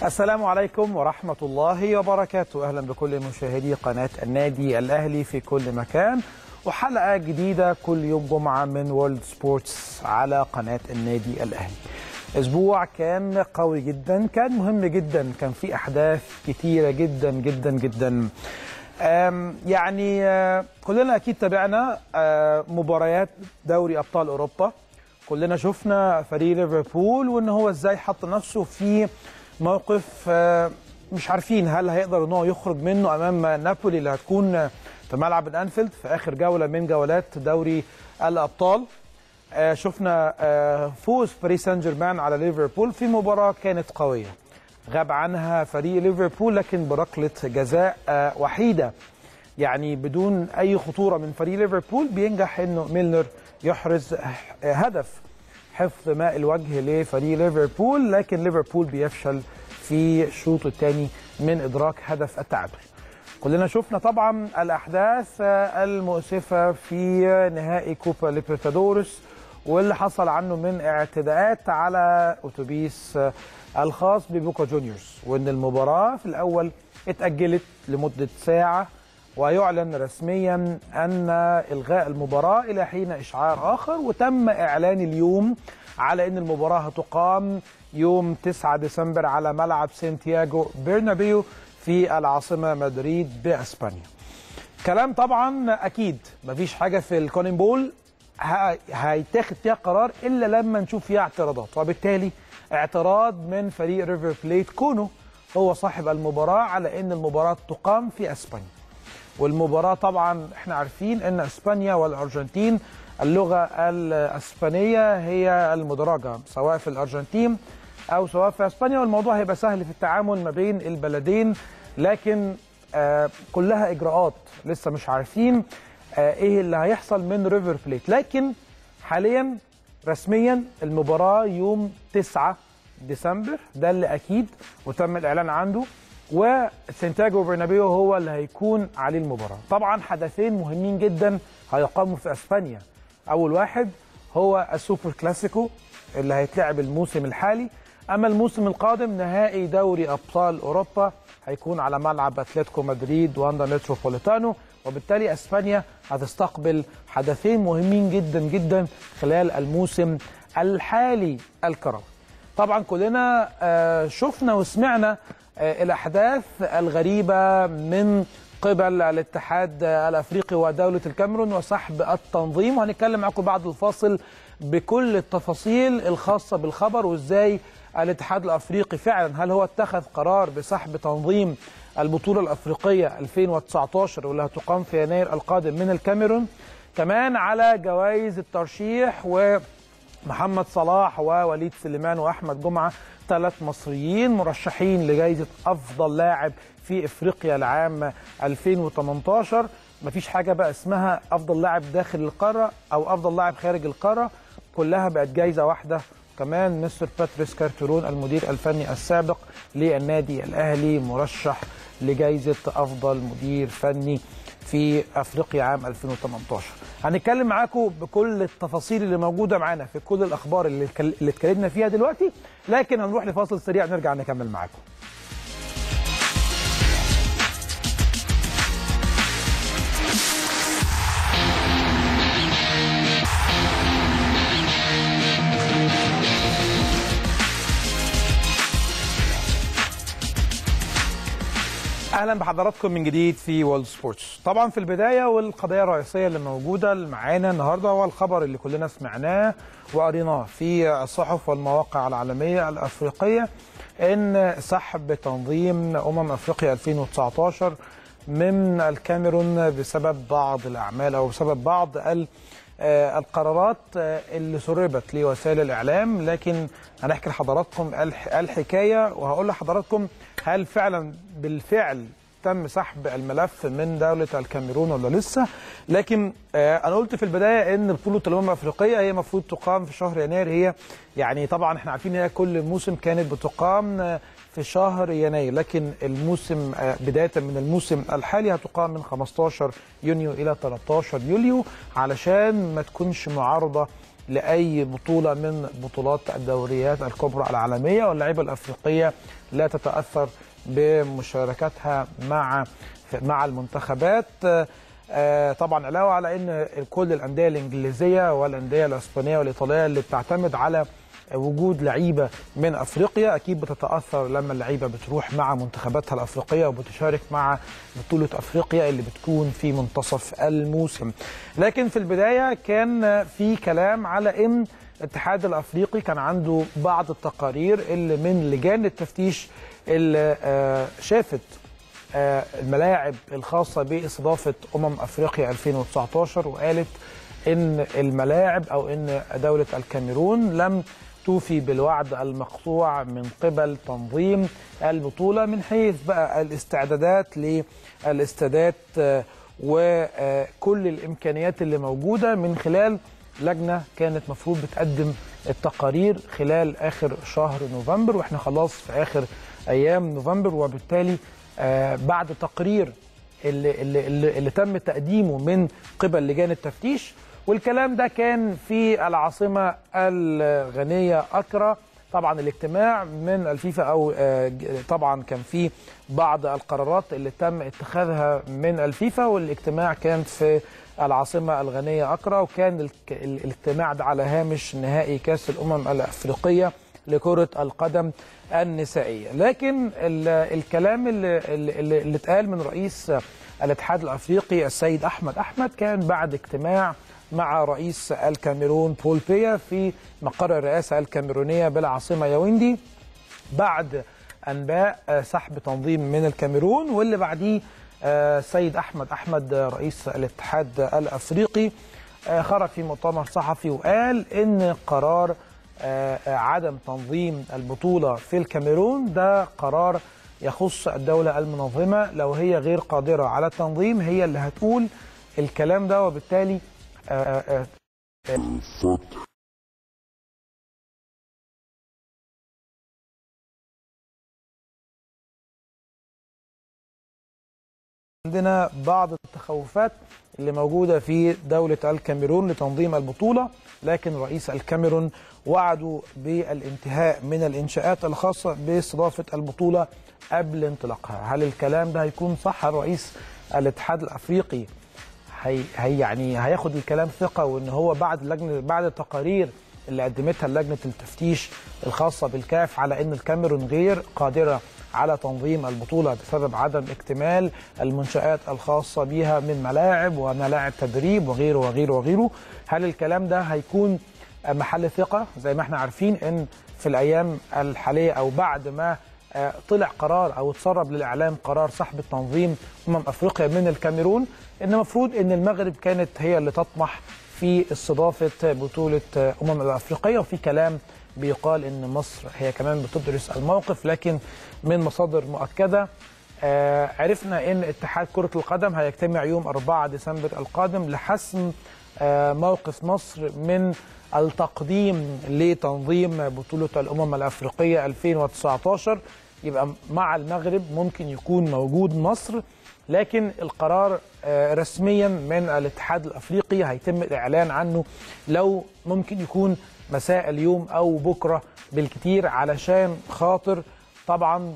السلام عليكم ورحمة الله وبركاته أهلا بكل مشاهدي قناة النادي الأهلي في كل مكان وحلقة جديدة كل يوم جمعة من وورلد سبورتس على قناة النادي الأهلي أسبوع كان قوي جدا كان مهم جدا كان في أحداث كتيرة جدا جدا جدا أم يعني آه، كلنا أكيد تابعنا آه، مباريات دوري أبطال أوروبا كلنا شفنا فريق ليفربول وان هو ازاي حط نفسه في موقف آه، مش عارفين هل هيقدر ان هو يخرج منه امام نابولي اللي هتكون في ملعب الانفيلد في اخر جوله من جولات دوري الابطال آه، شفنا آه، فوز باريس سان جيرمان على ليفربول في مباراه كانت قويه غاب عنها فريق ليفربول لكن بركله جزاء آه، وحيده يعني بدون اي خطوره من فريق ليفربول بينجح انه ميلنر يحرز هدف حفظ ماء الوجه لفريق ليفربول لكن ليفربول بيفشل في الشوط الثاني من ادراك هدف التعادل كلنا شفنا طبعا الاحداث المؤسفه في نهائي كوبا ليبرتادورس واللي حصل عنه من اعتداءات على اتوبيس الخاص ببوكا جونيورز وان المباراه في الاول اتاجلت لمده ساعه ويعلن رسميا ان الغاء المباراه الى حين اشعار اخر وتم اعلان اليوم على ان المباراه هتقام يوم 9 ديسمبر على ملعب سانتياغو برنابيو في العاصمه مدريد باسبانيا. كلام طبعا اكيد مفيش حاجه في الكونين بول ه- هيتاخد فيها قرار الا لما نشوف فيها اعتراضات وبالتالي اعتراض من فريق ريفر بليت كونو هو صاحب المباراه على ان المباراه تقام في اسبانيا. والمباراة طبعا احنا عارفين ان اسبانيا والارجنتين اللغة الاسبانية هي المدرجة سواء في الارجنتين او سواء في اسبانيا والموضوع هيبقى سهل في التعامل ما بين البلدين لكن آه كلها اجراءات لسه مش عارفين آه ايه اللي هيحصل من ريفر بليت لكن حاليا رسميا المباراة يوم 9 ديسمبر ده اللي اكيد وتم الاعلان عنده وسانتياغو برنابيو هو اللي هيكون عليه المباراه طبعا حدثين مهمين جدا هيقاموا في اسبانيا اول واحد هو السوبر كلاسيكو اللي هيتلعب الموسم الحالي اما الموسم القادم نهائي دوري ابطال اوروبا هيكون على ملعب اتلتيكو مدريد واندا متروبوليتانو وبالتالي اسبانيا هتستقبل حدثين مهمين جدا جدا خلال الموسم الحالي الكروي طبعا كلنا آه، شفنا وسمعنا آه، الاحداث الغريبه من قبل الاتحاد الافريقي ودوله الكاميرون وسحب التنظيم وهنتكلم معاكم بعد الفاصل بكل التفاصيل الخاصه بالخبر وازاي الاتحاد الافريقي فعلا هل هو اتخذ قرار بسحب تنظيم البطوله الافريقيه 2019 واللي هتقام في يناير القادم من الكاميرون كمان على جوائز الترشيح و محمد صلاح ووليد سليمان واحمد جمعه ثلاث مصريين مرشحين لجائزه افضل لاعب في افريقيا العام 2018 مفيش حاجه بقى اسمها افضل لاعب داخل القاره او افضل لاعب خارج القاره كلها بقت جائزه واحده كمان مستر باتريس كارترون المدير الفني السابق للنادي الاهلي مرشح لجائزه افضل مدير فني في افريقيا عام 2018 هنتكلم معاكم بكل التفاصيل اللي موجوده معانا في كل الاخبار اللي اتكل- اللي اتكلمنا فيها دلوقتي لكن هنروح لفاصل سريع نرجع نكمل معاكم اهلا بحضراتكم من جديد في وولد سبورتس طبعا في البدايه والقضيه الرئيسيه اللي موجوده اللي معانا النهارده هو الخبر اللي كلنا سمعناه وقريناه في الصحف والمواقع العالميه الافريقيه ان سحب تنظيم امم افريقيا 2019 من الكاميرون بسبب بعض الاعمال او بسبب بعض ال آه، القرارات آه، اللي سربت لوسائل الاعلام لكن هنحكي لحضراتكم الح- الحكايه وهقول لحضراتكم هل فعلا بالفعل تم سحب الملف من دوله الكاميرون ولا لسه لكن آه، انا قلت في البدايه ان بطوله الامم الافريقيه هي المفروض تقام في شهر يناير هي يعني طبعا احنا عارفين هي كل موسم كانت بتقام آه، في شهر يناير لكن الموسم آه، بدايه من الموسم الحالي هتقام من 15 يونيو الى 13 يوليو علشان ما تكونش معارضه لاي بطوله من بطولات الدوريات الكبرى العالميه واللعيبه الافريقيه لا تتاثر بمشاركتها مع مع المنتخبات آه، طبعا علاوه على ان كل الانديه الانجليزيه والانديه الاسبانيه والايطاليه اللي بتعتمد على وجود لعيبه من افريقيا اكيد بتتاثر لما اللعيبه بتروح مع منتخباتها الافريقيه وبتشارك مع بطوله افريقيا اللي بتكون في منتصف الموسم. لكن في البدايه كان في كلام على ان الاتحاد الافريقي كان عنده بعض التقارير اللي من لجان التفتيش اللي آه، شافت آه، الملاعب الخاصه باستضافه امم افريقيا 2019 وقالت ان الملاعب او ان دوله الكاميرون لم توفي بالوعد المقطوع من قبل تنظيم البطوله من حيث بقى الاستعدادات للاستادات آه، وكل الامكانيات اللي موجوده من خلال لجنه كانت مفروض بتقدم التقارير خلال اخر شهر نوفمبر واحنا خلاص في اخر ايام نوفمبر وبالتالي آه، بعد تقرير اللي, اللي, اللي, اللي تم تقديمه من قبل لجان التفتيش والكلام ده كان في العاصمة الغنية أكرا طبعا الاجتماع من الفيفا أو آه، ج- طبعا كان في بعض القرارات اللي تم اتخاذها من الفيفا والاجتماع كان في العاصمة الغنية أكرا وكان الك- ال- الاجتماع ده على هامش نهائي كأس الأمم الأفريقية لكرة القدم النسائية لكن ال- الكلام اللي, اللي, اللي اتقال من رئيس الاتحاد الأفريقي السيد أحمد أحمد كان بعد اجتماع مع رئيس الكاميرون بول بيا في مقر الرئاسة الكاميرونية بالعاصمة ياوندي بعد انباء آه، سحب تنظيم من الكاميرون واللي بعديه آه، السيد احمد احمد آه، رئيس الاتحاد الافريقي آه، خرج في مؤتمر صحفي وقال ان قرار آه، آه، عدم تنظيم البطوله في الكاميرون ده قرار يخص الدوله المنظمه لو هي غير قادره على التنظيم هي اللي هتقول الكلام ده وبالتالي آه، آه، عندنا بعض التخوفات اللي موجودة في دولة الكاميرون لتنظيم البطولة لكن رئيس الكاميرون وعدوا بالانتهاء من الإنشاءات الخاصة باستضافة البطولة قبل انطلاقها هل الكلام ده هيكون صح رئيس الاتحاد الأفريقي هي هي يعني هياخد الكلام ثقة وإن هو بعد لجنة بعد التقارير اللي قدمتها لجنة التفتيش الخاصة بالكاف على أن الكاميرون غير قادرة على تنظيم البطولة بسبب عدم اكتمال المنشآت الخاصة بها من ملاعب وملاعب تدريب وغيره وغيره وغيره هل الكلام ده هيكون محل ثقة زي ما احنا عارفين ان في الأيام الحالية أو بعد ما آه، طلع قرار او اتسرب للاعلام قرار سحب التنظيم امم افريقيا من الكاميرون ان المفروض ان المغرب كانت هي اللي تطمح في استضافه بطوله آه، امم الافريقيه وفي كلام بيقال ان مصر هي كمان بتدرس الموقف لكن من مصادر مؤكده آه، عرفنا ان اتحاد كره القدم هيجتمع يوم 4 ديسمبر القادم لحسم آه، موقف مصر من التقديم لتنظيم بطولة الأمم الأفريقية 2019 يبقى مع المغرب ممكن يكون موجود مصر لكن القرار آه، رسميا من الاتحاد الأفريقي هيتم الإعلان عنه لو ممكن يكون مساء اليوم أو بكرة بالكتير علشان خاطر طبعا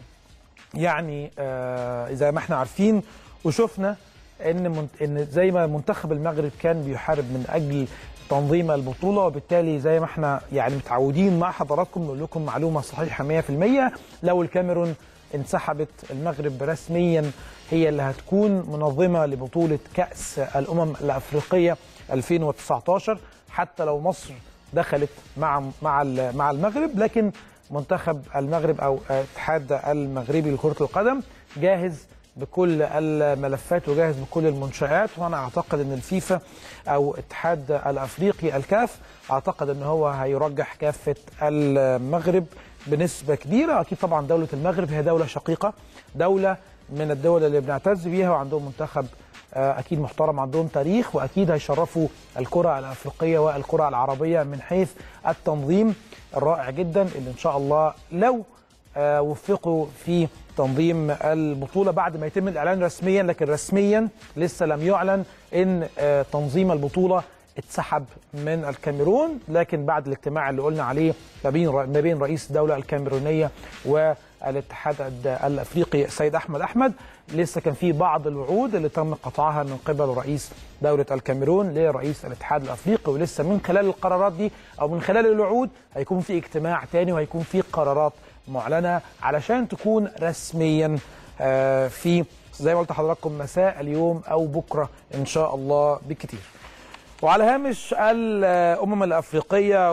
يعني آه زي ما احنا عارفين وشفنا ان منت... ان زي ما منتخب المغرب كان بيحارب من اجل تنظيم البطوله وبالتالي زي ما احنا يعني متعودين مع حضراتكم نقول لكم معلومه صحيحه 100% لو الكاميرون انسحبت المغرب رسميا هي اللي هتكون منظمه لبطوله كاس الامم الافريقيه 2019 حتى لو مصر دخلت مع مع ال- مع المغرب لكن منتخب المغرب او الاتحاد المغربي لكره القدم جاهز بكل الملفات وجاهز بكل المنشآت وانا اعتقد ان الفيفا او الاتحاد الافريقي الكاف اعتقد ان هو هيرجح كافه المغرب بنسبه كبيره اكيد طبعا دوله المغرب هي دوله شقيقه دوله من الدول اللي بنعتز بيها وعندهم منتخب آه، اكيد محترم عندهم تاريخ واكيد هيشرفوا الكره الافريقيه والكره العربيه من حيث التنظيم الرائع جدا اللي ان شاء الله لو آه، وفقوا في تنظيم البطوله بعد ما يتم الاعلان رسميا لكن رسميا لسه لم يعلن ان آه، تنظيم البطوله اتسحب من الكاميرون لكن بعد الاجتماع اللي قلنا عليه ما بين ما بين رئيس الدوله الكاميرونيه والاتحاد الافريقي السيد احمد احمد لسه كان في بعض الوعود اللي تم قطعها من قبل رئيس دوله الكاميرون لرئيس الاتحاد الافريقي ولسه من خلال القرارات دي او من خلال الوعود هيكون في اجتماع تاني وهيكون في قرارات معلنه علشان تكون رسميا في زي ما قلت لحضراتكم مساء اليوم او بكره ان شاء الله بالكثير. وعلى هامش الامم الافريقيه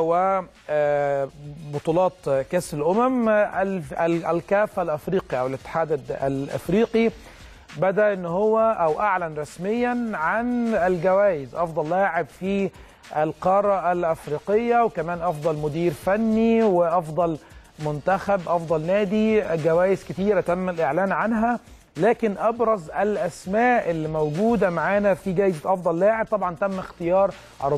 وبطولات كاس الامم الكاف الافريقي او الاتحاد الافريقي بدا ان هو او اعلن رسميا عن الجوائز افضل لاعب في القاره الافريقيه وكمان افضل مدير فني وافضل منتخب افضل نادي جوائز كتيره تم الاعلان عنها لكن ابرز الاسماء اللي موجوده معانا في جائزه افضل لاعب طبعا تم اختيار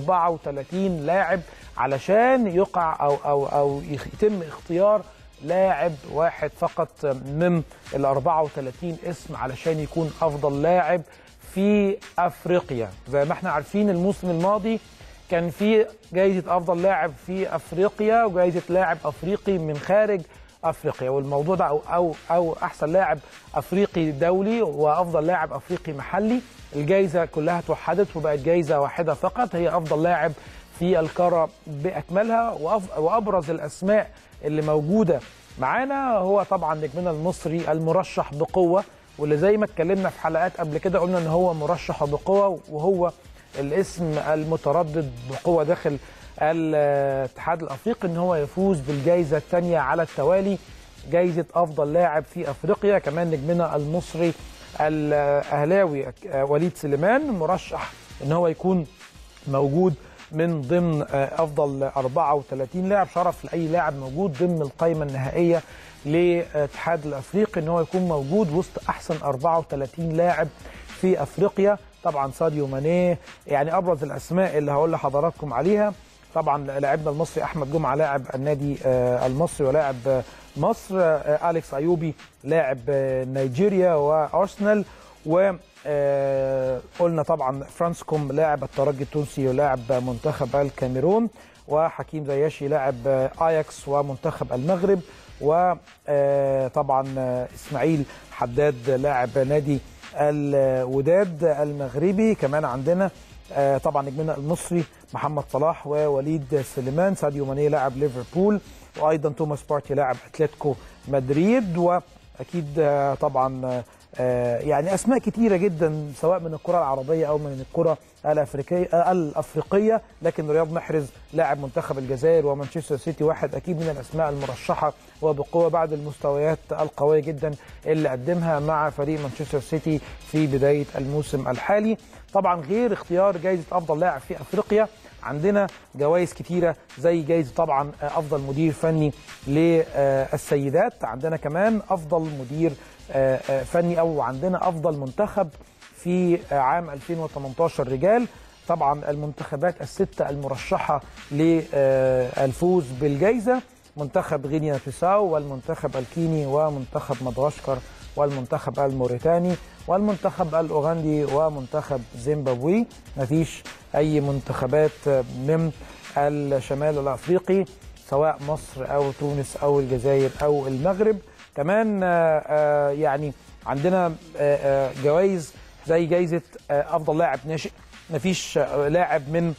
34 لاعب علشان يقع او او او يتم اختيار لاعب واحد فقط من ال 34 اسم علشان يكون افضل لاعب في افريقيا زي ما احنا عارفين الموسم الماضي كان في جائزه افضل لاعب في افريقيا وجائزه لاعب افريقي من خارج افريقيا والموضوع ده او او او احسن لاعب افريقي دولي وافضل لاعب افريقي محلي الجائزه كلها توحدت وبقت جائزه واحده فقط هي افضل لاعب في القاره باكملها وابرز الاسماء اللي موجوده معانا هو طبعا نجمنا المصري المرشح بقوه واللي زي ما اتكلمنا في حلقات قبل كده قلنا ان هو مرشح بقوه وهو الاسم المتردد بقوه داخل الاتحاد الافريقي ان هو يفوز بالجائزه الثانيه على التوالي جائزه افضل لاعب في افريقيا كمان نجمنا المصري الاهلاوي وليد سليمان مرشح ان هو يكون موجود من ضمن افضل 34 لاعب شرف لاي لاعب موجود ضمن القائمه النهائيه للاتحاد الافريقي ان هو يكون موجود وسط احسن 34 لاعب في افريقيا طبعا ساديو ماني يعني ابرز الاسماء اللي هقول لحضراتكم عليها طبعا لاعبنا المصري احمد جمعه لاعب النادي المصري ولاعب مصر اليكس ايوبي لاعب نيجيريا وارسنال و قلنا طبعا فرانسكوم لاعب الترجي التونسي ولاعب منتخب الكاميرون وحكيم زياشي لاعب اياكس ومنتخب المغرب وطبعا اسماعيل حداد لاعب نادي الوداد المغربي كمان عندنا طبعا نجمنا المصري محمد صلاح ووليد سليمان ساديو ماني لاعب ليفربول وايضا توماس بارتي لاعب اتلتيكو مدريد واكيد طبعا يعني اسماء كتيره جدا سواء من الكره العربيه او من الكره الافريقيه الافريقيه لكن رياض محرز لاعب منتخب الجزائر ومانشستر سيتي واحد اكيد من الاسماء المرشحه وبقوه بعد المستويات القويه جدا اللي قدمها مع فريق مانشستر سيتي في بدايه الموسم الحالي طبعا غير اختيار جائزه افضل لاعب في افريقيا عندنا جوائز كتيرة زي جائزة طبعا أفضل مدير فني للسيدات عندنا كمان أفضل مدير فني أو عندنا أفضل منتخب في عام 2018 رجال طبعا المنتخبات الستة المرشحة للفوز بالجائزة منتخب غينيا بيساو والمنتخب الكيني ومنتخب مدغشقر والمنتخب الموريتاني والمنتخب الاوغندي ومنتخب زيمبابوي مفيش اي منتخبات من الشمال الافريقي سواء مصر او تونس او الجزائر او المغرب كمان يعني عندنا جوائز زي جائزه افضل لاعب ناشئ مفيش لاعب من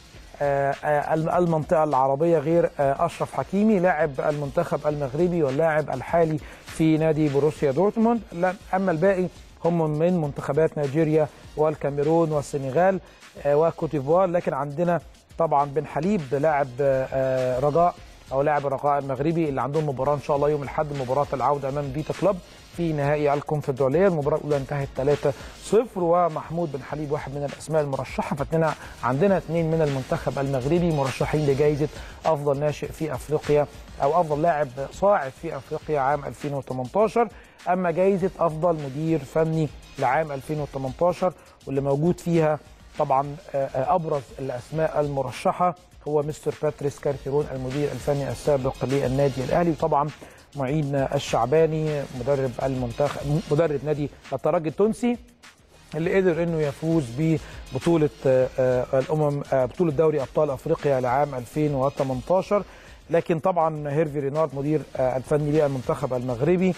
المنطقه العربيه غير اشرف حكيمي لاعب المنتخب المغربي واللاعب الحالي في نادي بروسيا دورتموند اما الباقي هم من منتخبات نيجيريا والكاميرون والسنغال وكوتيفوار لكن عندنا طبعا بن حليب لاعب رجاء او لاعب الرجاء المغربي اللي عندهم مباراه ان شاء الله يوم الاحد مباراه العوده امام فيتا كلوب في نهائي الكونفدراليه المباراه الاولى انتهت 3-0 ومحمود بن حليب واحد من الاسماء المرشحه فاتنا عندنا اثنين من المنتخب المغربي مرشحين لجائزه افضل ناشئ في افريقيا او افضل لاعب صاعد في افريقيا عام 2018 اما جائزه افضل مدير فني لعام 2018 واللي موجود فيها طبعا ابرز الاسماء المرشحه هو مستر باتريس كارتيرون المدير الفني السابق للنادي الاهلي وطبعا معين الشعباني مدرب المنتخب مدرب نادي الترجي التونسي اللي قدر انه يفوز ببطوله آه، آه، الامم آه، بطوله دوري ابطال افريقيا لعام 2018 لكن طبعا هيرفي رينارد مدير آه، الفني للمنتخب المغربي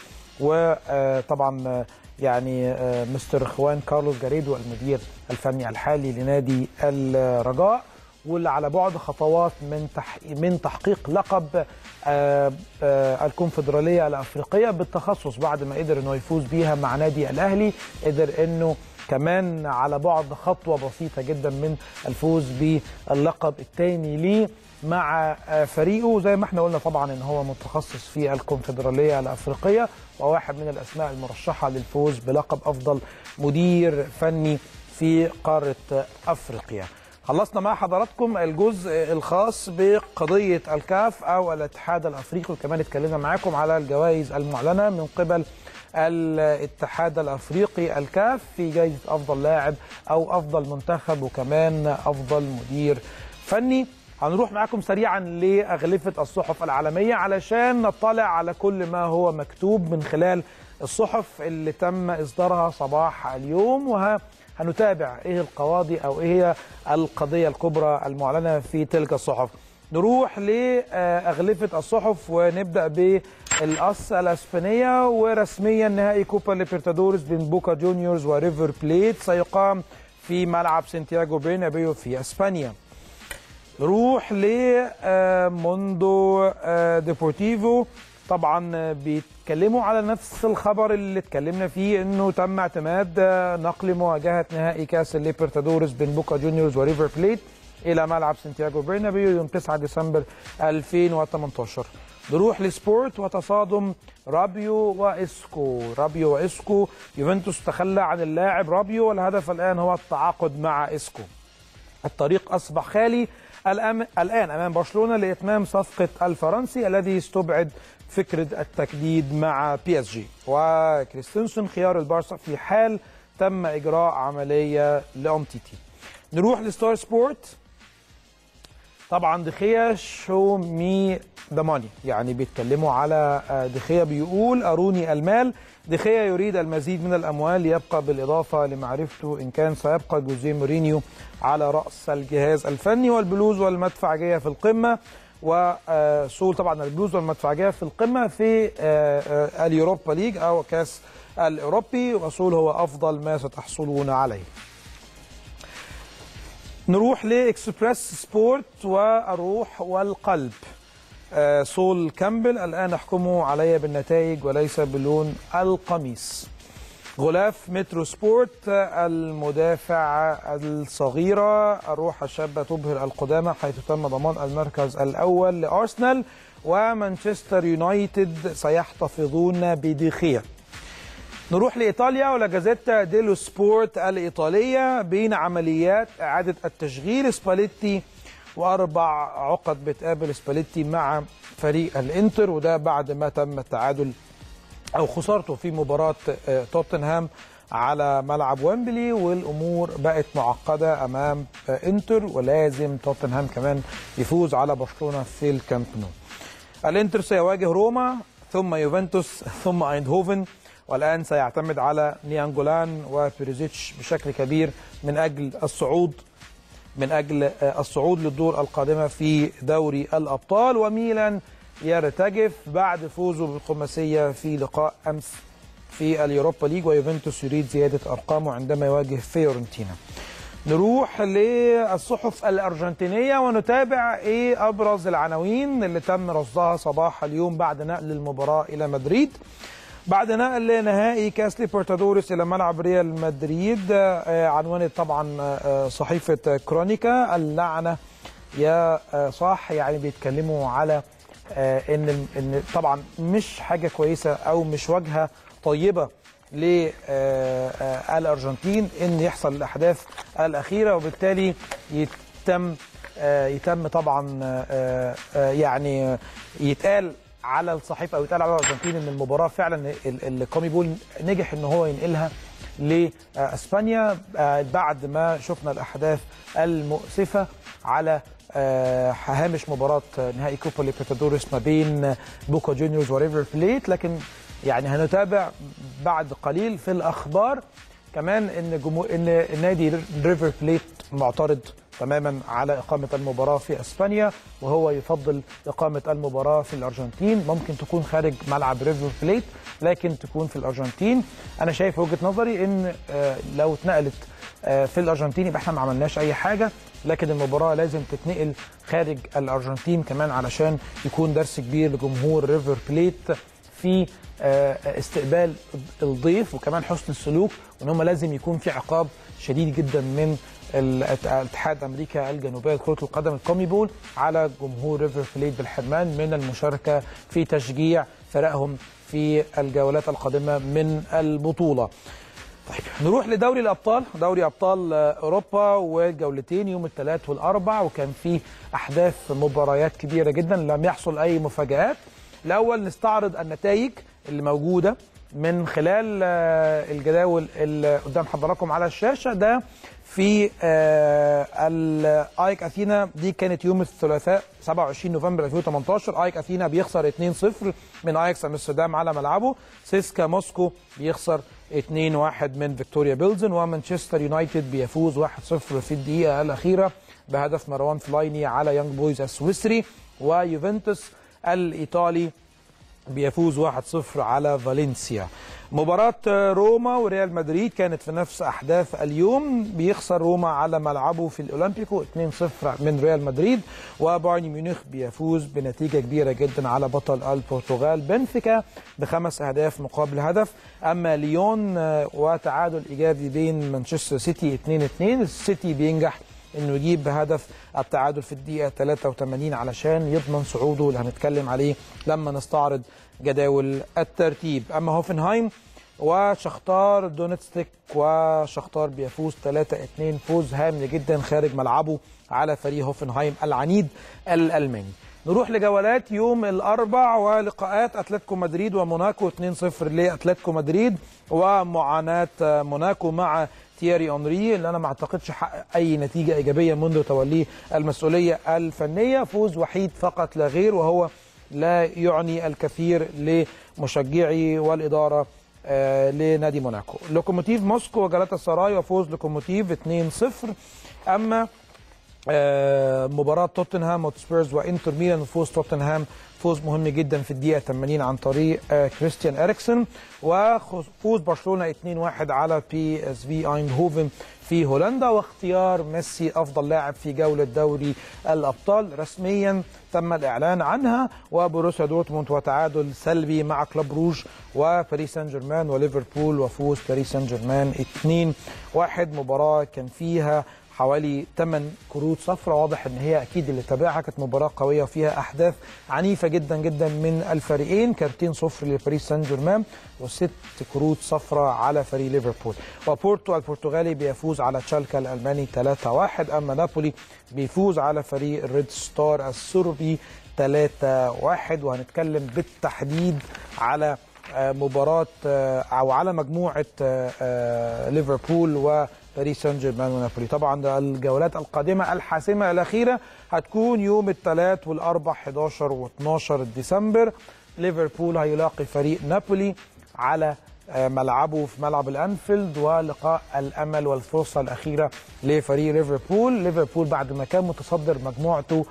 وطبعا آه، يعني آه، مستر خوان كارلوس جاريدو المدير الفني الحالي لنادي الرجاء واللي على بعد خطوات من تح... من تحقيق لقب آه، آه، الكونفدراليه الافريقيه بالتخصص بعد ما قدر انه يفوز بيها مع نادي الاهلي قدر انه كمان على بعد خطوه بسيطه جدا من الفوز باللقب الثاني ليه مع آه، فريقه زي ما احنا قلنا طبعا ان هو متخصص في الكونفدراليه الافريقيه وواحد من الاسماء المرشحه للفوز بلقب افضل مدير فني في قاره افريقيا. خلصنا مع حضراتكم الجزء الخاص بقضيه الكاف او الاتحاد الافريقي وكمان اتكلمنا معاكم على الجوائز المعلنه من قبل الاتحاد الافريقي الكاف في جائزه افضل لاعب او افضل منتخب وكمان افضل مدير فني هنروح معاكم سريعا لاغلفه الصحف العالميه علشان نطلع على كل ما هو مكتوب من خلال الصحف اللي تم اصدارها صباح اليوم وهنتابع ايه القواضي او ايه هي القضيه الكبرى المعلنه في تلك الصحف نروح لاغلفه الصحف ونبدا بالاس الاسبانيه ورسميا نهائي كوبا ليبرتادوريس بين بوكا جونيورز وريفر بليت سيقام في ملعب سانتياغو برنابيو في اسبانيا نروح لموندو ديبورتيفو طبعا بيتكلموا على نفس الخبر اللي اتكلمنا فيه انه تم اعتماد نقل مواجهه نهائي كاس الليبرتادوريس بين بوكا جونيورز وريفر بليت الى ملعب سانتياغو برنابيو يوم 9 ديسمبر 2018 نروح لسبورت وتصادم رابيو واسكو رابيو واسكو يوفنتوس تخلى عن اللاعب رابيو والهدف الان هو التعاقد مع اسكو الطريق اصبح خالي الآن الآن أمام برشلونة لإتمام صفقة الفرنسي الذي استبعد فكرة التجديد مع بي اس جي وكريستنسون خيار البارسا في حال تم إجراء عملية لأمتيتي نروح لستار سبورت طبعا دخيا شو مي ذا ماني يعني بيتكلموا على دخيا بيقول اروني المال دخيا يريد المزيد من الاموال ليبقى بالاضافه لمعرفته ان كان سيبقى جوزيه مورينيو على راس الجهاز الفني والبلوز والمدفعجيه في القمه وسول طبعا البلوز والمدفعجيه في القمه في اليوروبا ليج او كاس الاوروبي وسول هو افضل ما ستحصلون عليه نروح لاكسبريس سبورت والروح والقلب آه سول كامبل الان احكموا علي بالنتائج وليس بلون القميص غلاف مترو سبورت المدافع الصغيرة الروح الشابة تبهر القدامى حيث تم ضمان المركز الأول لأرسنال ومانشستر يونايتد سيحتفظون بديخيا نروح لإيطاليا ولا جازيتا ديلو سبورت الإيطالية بين عمليات إعادة التشغيل سباليتي وأربع عقد بتقابل سباليتي مع فريق الإنتر وده بعد ما تم التعادل أو خسارته في مباراة توتنهام على ملعب ويمبلي والامور بقت معقده امام انتر ولازم توتنهام كمان يفوز على برشلونه في الكامب نو. الانتر سيواجه روما ثم يوفنتوس ثم ايندهوفن والان سيعتمد على نيانجولان وبيريزيتش بشكل كبير من اجل الصعود من اجل الصعود للدور القادمه في دوري الابطال وميلان يرتجف بعد فوزه بالخماسيه في لقاء امس في اليوروبا ليج ويوفنتوس يريد زياده ارقامه عندما يواجه فيورنتينا. نروح للصحف الارجنتينيه ونتابع ايه ابرز العناوين اللي تم رصدها صباح اليوم بعد نقل المباراه الى مدريد. بعد نقل نهائي كاس ليبرتادوريس الى ملعب ريال مدريد عنونت طبعا صحيفه كرونيكا اللعنه يا صح يعني بيتكلموا على ان ان طبعا مش حاجه كويسه او مش واجهه طيبه للارجنتين ان يحصل الاحداث الاخيره وبالتالي يتم يتم طبعا يعني يتقال على الصحيفه او يتقال على الارجنتين ان المباراه فعلا الكومي بول نجح ان هو ينقلها لاسبانيا بعد ما شفنا الاحداث المؤسفه على هامش مباراه نهائي كوبا ليبرتادوريس ما بين بوكا جونيورز وريفر بليت لكن يعني هنتابع بعد قليل في الاخبار كمان ان جمهور ان نادي ريفر بليت معترض تماما على اقامه المباراه في اسبانيا وهو يفضل اقامه المباراه في الارجنتين ممكن تكون خارج ملعب ريفر بليت لكن تكون في الارجنتين انا شايف وجهه نظري ان آه، لو اتنقلت آه، في الارجنتين يبقى احنا ما عملناش اي حاجه لكن المباراه لازم تتنقل خارج الارجنتين كمان علشان يكون درس كبير لجمهور ريفر بليت في آه، استقبال الضيف وكمان حسن السلوك وان هم لازم يكون في عقاب شديد جدا من الاتحاد امريكا الجنوبيه لكره القدم الكومي بول على جمهور ريفر بليت بالحرمان من المشاركه في تشجيع فرقهم في الجولات القادمه من البطوله. طيب نروح لدوري الابطال دوري ابطال اوروبا والجولتين يوم الثلاث والاربع وكان في احداث مباريات كبيره جدا لم يحصل اي مفاجات الاول نستعرض النتائج اللي موجوده من خلال آه، الجداول اللي قدام حضراتكم على الشاشه ده في آه، الايك اثينا دي كانت يوم الثلاثاء 27 نوفمبر 2018 ايك اثينا بيخسر 2-0 من اياكس امستردام على ملعبه سيسكا موسكو بيخسر 2-1 من فيكتوريا بيلزن ومانشستر يونايتد بيفوز 1-0 في الدقيقه الاخيره بهدف مروان فلايني على يانج بويز السويسري ويوفنتوس الايطالي بيفوز 1-0 على فالنسيا مباراة روما وريال مدريد كانت في نفس أحداث اليوم بيخسر روما على ملعبه في الأولمبيكو 2-0 من ريال مدريد وبايرن ميونخ بيفوز بنتيجة كبيرة جدا على بطل البرتغال بنفيكا بخمس أهداف مقابل هدف أما ليون آه، وتعادل إيجابي بين مانشستر سيتي 2-2 السيتي بينجح انه يجيب هدف التعادل في الدقيقه 83 علشان يضمن صعوده اللي هنتكلم عليه لما نستعرض جداول الترتيب اما هوفنهايم وشختار دونتسك وشختار بيفوز 3-2 فوز هام جدا خارج ملعبه على فريق هوفنهايم العنيد الالماني نروح لجولات يوم الاربع ولقاءات اتلتيكو مدريد وموناكو 2-0 لاتلتيكو مدريد ومعاناه موناكو مع تياري اونري اللي انا ما اعتقدش حقق اي نتيجه ايجابيه منذ توليه المسؤوليه الفنيه فوز وحيد فقط لا غير وهو لا يعني الكثير لمشجعي والاداره آه لنادي موناكو لوكوموتيف موسكو وجلاتا سراي وفوز لوكوموتيف 2-0 اما آه مباراة توتنهام وسبيرز وانتر ميلان وفوز توتنهام فوز مهم جدا في الدقيقة 80 عن طريق آه كريستيان اريكسون وفوز برشلونة 2-1 على بي اس في ايندهوفن في هولندا واختيار ميسي افضل لاعب في جولة دوري الابطال رسميا تم الاعلان عنها وبروسيا دورتموند وتعادل سلبي مع كلوب روج وباريس سان جيرمان وليفربول وفوز باريس سان جيرمان 2-1 مباراة كان فيها حوالي 8 كروت صفراء واضح ان هي اكيد اللي تابعها كانت مباراه قويه وفيها احداث عنيفه جدا جدا من الفريقين كارتين صفر لباريس سان جيرمان وست كروت صفراء على فريق ليفربول وبورتو البرتغالي بيفوز على تشالكا الالماني 3-1 اما نابولي بيفوز على فريق الريد ستار السربي 3-1 وهنتكلم بالتحديد على آه، مباراة آه، أو على مجموعة آه، ليفربول وباريس سان جيرمان ونابولي طبعا الجولات القادمة الحاسمة الأخيرة هتكون يوم الثلاث والأربع 11 و12 ديسمبر ليفربول هيلاقي فريق نابولي على ملعبه في ملعب الانفيلد ولقاء الامل والفرصه الاخيره لفريق ليفربول ليفربول بعد ما كان متصدر مجموعته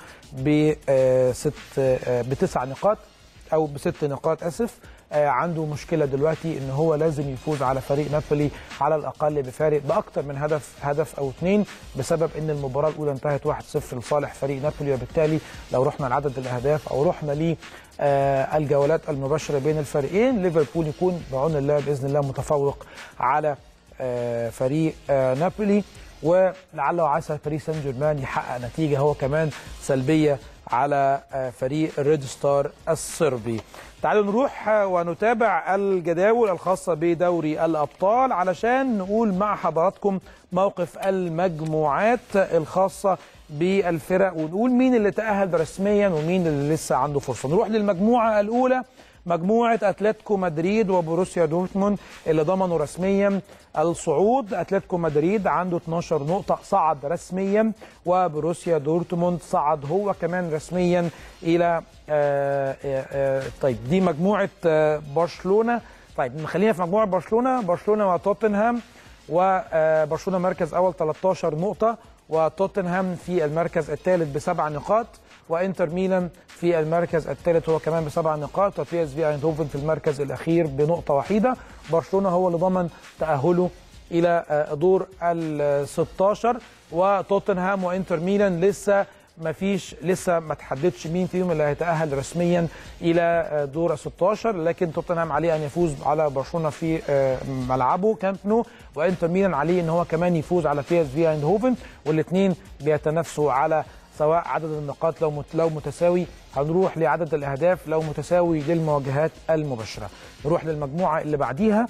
بست بتسع نقاط او بست نقاط اسف آه عنده مشكله دلوقتي ان هو لازم يفوز على فريق نابولي على الاقل بفارق باكثر من هدف هدف او اثنين بسبب ان المباراه الاولى انتهت 1-0 لصالح فريق نابولي وبالتالي لو رحنا لعدد الاهداف او رحنا ل آه الجولات المباشره بين الفريقين ليفربول يكون بعون الله باذن الله متفوق على آه فريق نابولي ولعل وعسى باريس سان جيرمان يحقق نتيجه هو كمان سلبيه على فريق الريد ستار الصربي تعالوا نروح ونتابع الجداول الخاصة بدوري الأبطال علشان نقول مع حضراتكم موقف المجموعات الخاصة بالفرق ونقول مين اللي تأهل رسميا ومين اللي لسه عنده فرصة نروح للمجموعة الأولى مجموعة أتلتيكو مدريد وبروسيا دورتموند اللي ضمنوا رسميا الصعود أتلتيكو مدريد عنده 12 نقطة صعد رسميا وبروسيا دورتموند صعد هو كمان رسميا إلى آآ آآ طيب دي مجموعة برشلونة طيب خلينا في مجموعة برشلونة برشلونة وتوتنهام وبرشلونه مركز اول 13 نقطه وتوتنهام في المركز الثالث بسبع نقاط وانتر ميلان في المركز الثالث هو كمان بسبع نقاط وبي اس في ايندهوفن في المركز الاخير بنقطه وحيده برشلونه هو اللي ضمن تاهله الى دور ال 16 وتوتنهام وانتر ميلان لسه ما فيش لسه ما تحددش مين فيهم اللي هيتاهل رسميا الى دور 16 لكن توتنهام عليه ان يفوز على برشلونه في ملعبه كامب نو وانتر ميلان عليه ان هو كمان يفوز على بي اس في ايندهوفن والاثنين بيتنافسوا على سواء عدد النقاط لو لو متساوي هنروح لعدد الاهداف لو متساوي للمواجهات المباشره نروح للمجموعه اللي بعديها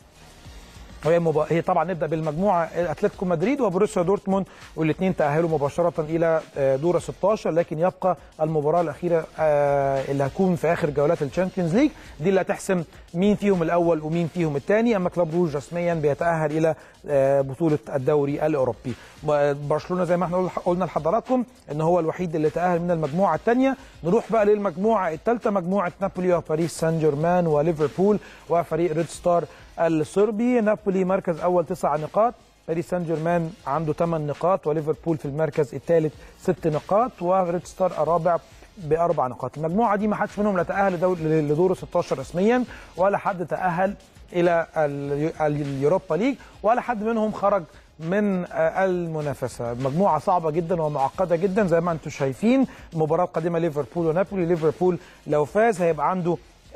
وهي مب... هي طبعا نبدا بالمجموعه اتلتيكو مدريد وبروسيا دورتموند والاثنين تاهلوا مباشره الى دور 16 لكن يبقى المباراه الاخيره اللي هتكون في اخر جولات الشامبيونز ليج دي اللي هتحسم مين فيهم الاول ومين فيهم الثاني اما كلوب روج رسميا بيتاهل الى بطوله الدوري الاوروبي برشلونه زي ما احنا قلنا لحضراتكم ان هو الوحيد اللي تاهل من المجموعه الثانيه نروح بقى للمجموعه الثالثه مجموعه نابولي وباريس سان جيرمان وليفربول وفريق ريد ستار الصربي نابولي مركز اول تسع نقاط باريس سان جيرمان عنده ثمان نقاط وليفربول في المركز الثالث ست نقاط وريد ستار الرابع باربع نقاط المجموعه دي ما حدش منهم لا تاهل لدور 16 رسميا ولا حد تاهل الى اليوروبا ليج ولا حد منهم خرج من المنافسه مجموعه صعبه جدا ومعقده جدا زي ما انتم شايفين المباراه القادمه ليفربول ونابولي ليفربول لو فاز هيبقى عنده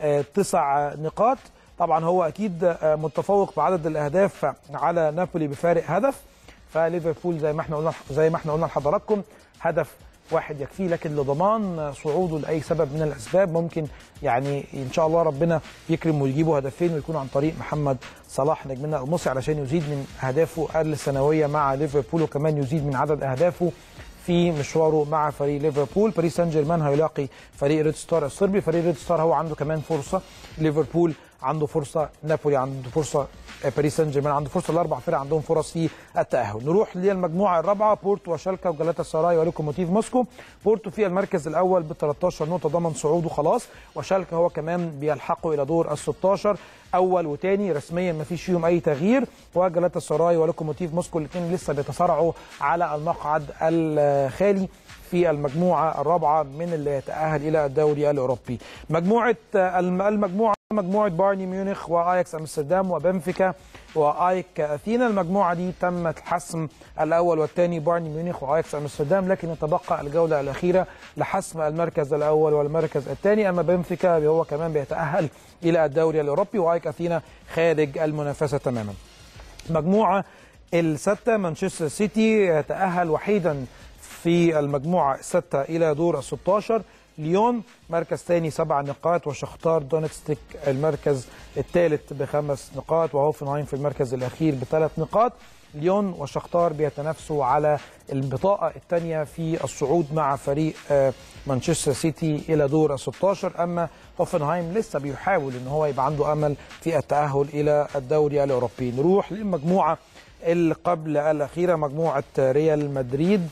تسع نقاط طبعا هو اكيد متفوق بعدد الاهداف على نابولي بفارق هدف فليفربول زي ما احنا قلنا زي ما احنا قلنا لحضراتكم هدف واحد يكفيه لكن لضمان صعوده لاي سبب من الاسباب ممكن يعني ان شاء الله ربنا يكرم ويجيبوا هدفين ويكون عن طريق محمد صلاح نجمنا المصري علشان يزيد من اهدافه السنويه مع ليفربول وكمان يزيد من عدد اهدافه في مشواره مع فريق ليفربول باريس سان جيرمان هيلاقي فريق ريد ستار الصربي فريق ريد ستار هو عنده كمان فرصه ليفربول عنده فرصه نابولي عنده فرصه باريس سان جيرمان عنده فرصه الاربع فرق عندهم فرص في التاهل نروح للمجموعه الرابعه بورتو وشالكا وجلاتا سراي ولوكوموتيف موسكو بورتو في المركز الاول ب 13 نقطه ضمن صعوده خلاص وشالكا هو كمان بيلحقوا الى دور ال 16 اول وثاني رسميا ما فيش فيهم اي تغيير وجلاتا سراي ولوكوموتيف موسكو الاثنين لسه بيتصارعوا على المقعد الخالي في المجموعه الرابعه من اللي يتاهل الى الدوري الاوروبي مجموعه المجموعه مجموعه بايرن ميونخ واياكس امستردام وبنفيكا وايك اثينا المجموعه دي تم الحسم الاول والثاني بايرن ميونخ واياكس امستردام لكن يتبقى الجوله الاخيره لحسم المركز الاول والمركز الثاني اما بنفيكا هو كمان بيتاهل الى الدوري الاوروبي وايك اثينا خارج المنافسه تماما مجموعه السته مانشستر سيتي يتاهل وحيدا في المجموعه السته الى دور ال 16 ليون مركز ثاني سبع نقاط وشختار دونتستيك المركز الثالث بخمس نقاط وهوفنهايم في المركز الاخير بثلاث نقاط ليون وشختار بيتنافسوا على البطاقه الثانيه في الصعود مع فريق مانشستر سيتي الى دور ال 16 اما هوفنهايم لسه بيحاول ان هو يبقى عنده امل في التاهل الى الدوري الاوروبي نروح للمجموعه اللي قبل الاخيره مجموعه ريال مدريد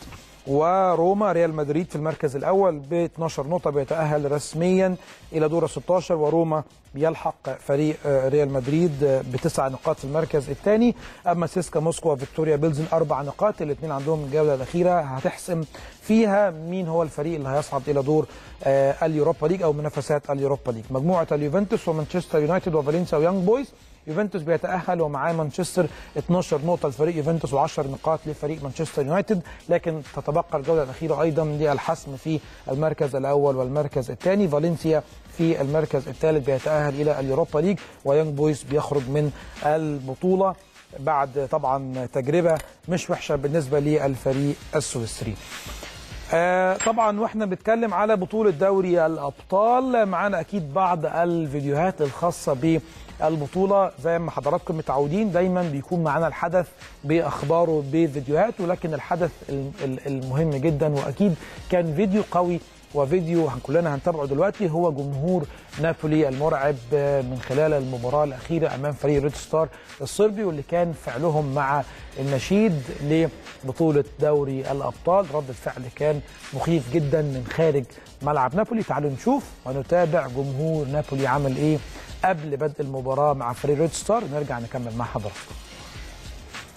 وروما ريال مدريد في المركز الاول ب 12 نقطه بيتاهل رسميا الى دور 16 وروما بيلحق فريق ريال مدريد بتسع نقاط في المركز الثاني اما سيسكا موسكو وفيكتوريا بيلزن اربع نقاط الاثنين عندهم الجوله الاخيره هتحسم فيها مين هو الفريق اللي هيصعد الى دور اليوروبا ليج او منافسات اليوروبا ليج مجموعه اليوفنتوس ومانشستر يونايتد وفالنسيا ويانج بويز يوفنتوس بيتاهل ومعاه مانشستر 12 نقطه لفريق يوفنتوس و10 نقاط لفريق مانشستر يونايتد لكن تتبقى الجوله الاخيره ايضا للحسم في المركز الاول والمركز الثاني فالنسيا في المركز الثالث بيتاهل الى اليوروبا ليج ويانج بويز بيخرج من البطوله بعد طبعا تجربه مش وحشه بالنسبه للفريق السويسري آه طبعا واحنا بنتكلم على بطوله دوري الابطال معانا اكيد بعض الفيديوهات الخاصه ب البطوله زي ما حضراتكم متعودين دايما بيكون معانا الحدث باخباره بفيديوهاته لكن الحدث المهم جدا واكيد كان فيديو قوي وفيديو كلنا هنتابعه دلوقتي هو جمهور نابولي المرعب من خلال المباراه الاخيره امام فريق ريد ستار الصربي واللي كان فعلهم مع النشيد لبطوله دوري الابطال رد الفعل كان مخيف جدا من خارج ملعب نابولي تعالوا نشوف ونتابع جمهور نابولي عمل ايه قبل بدء المباراه مع فريق ريد ستار نرجع نكمل مع حضراتكم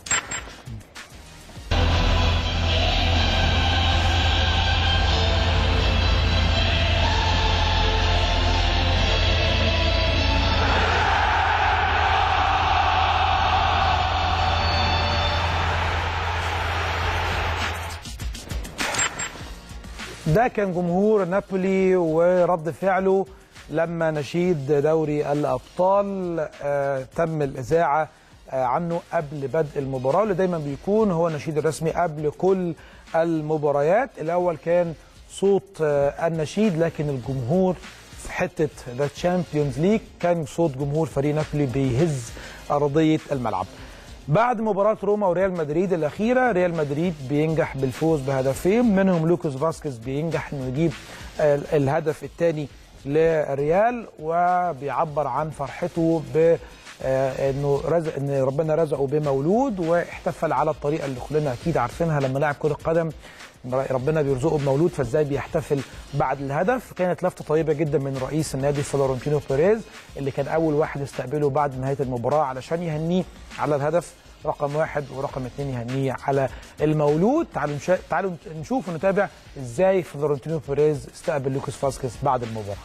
ده كان جمهور نابولي ورد فعله لما نشيد دوري الابطال آه تم الاذاعه آه عنه قبل بدء المباراه اللي دايما بيكون هو النشيد الرسمي قبل كل المباريات الاول كان صوت آه النشيد لكن الجمهور في حته ذا تشامبيونز ليج كان صوت جمهور فريق نابولي بيهز ارضيه الملعب بعد مباراة روما وريال مدريد الأخيرة ريال مدريد بينجح بالفوز بهدفين منهم لوكاس فاسكيز بينجح إنه يجيب الهدف الثاني لريال وبيعبر عن فرحته ب انه رزق ان ربنا رزقه بمولود واحتفل على الطريقه اللي كلنا اكيد عارفينها لما لاعب كره قدم ربنا بيرزقه بمولود فازاي بيحتفل بعد الهدف كانت لفته طيبه جدا من رئيس النادي فلورنتينو بيريز اللي كان اول واحد يستقبله بعد نهايه المباراه علشان يهنيه على الهدف رقم واحد ورقم اثنين يهنيه على المولود تعالوا نشا... تعالوا نشوف ونتابع ازاي فلورنتينو بيريز استقبل لوكاس فاسكيز بعد المباراه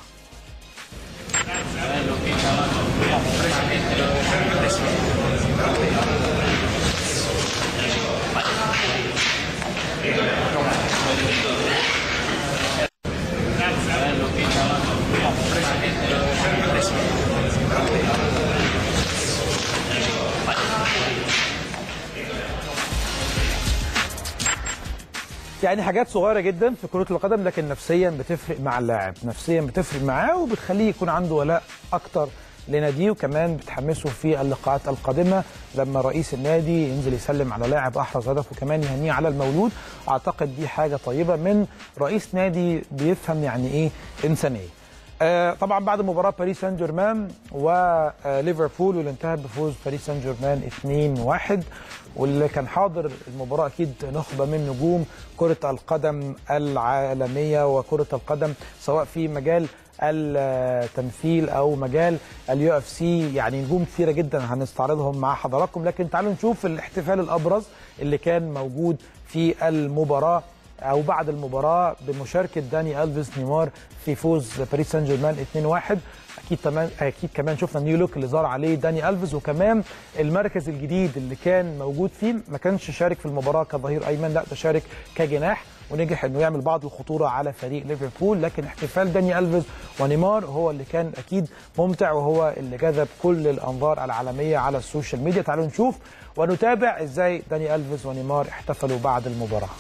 يعني حاجات صغيره جدا في كره القدم لكن نفسيا بتفرق مع اللاعب نفسيا بتفرق معاه وبتخليه يكون عنده ولاء اكتر لناديه وكمان بتحمسه في اللقاءات القادمه لما رئيس النادي ينزل يسلم على لاعب احرز هدف وكمان يهنيه على المولود اعتقد دي حاجه طيبه من رئيس نادي بيفهم يعني ايه انسانيه آه طبعا بعد مباراه باريس سان جيرمان وليفربول واللي انتهت بفوز باريس سان جيرمان 2-1 واللي كان حاضر المباراه اكيد نخبه من نجوم كره القدم العالميه وكره القدم سواء في مجال التمثيل او مجال اليو اف سي يعني نجوم كثيره جدا هنستعرضهم مع حضراتكم لكن تعالوا نشوف الاحتفال الابرز اللي كان موجود في المباراه او بعد المباراه بمشاركه داني الفيس نيمار في فوز باريس سان جيرمان 2-1 اكيد كمان اكيد كمان شفنا النيو لوك اللي ظهر عليه داني الفيز وكمان المركز الجديد اللي كان موجود فيه ما كانش شارك في المباراه كظهير ايمن لا ده شارك كجناح ونجح انه يعمل بعض الخطوره على فريق ليفربول لكن احتفال داني الفيز ونيمار هو اللي كان اكيد ممتع وهو اللي جذب كل الانظار العالميه على السوشيال ميديا تعالوا نشوف ونتابع ازاي داني الفيز ونيمار احتفلوا بعد المباراه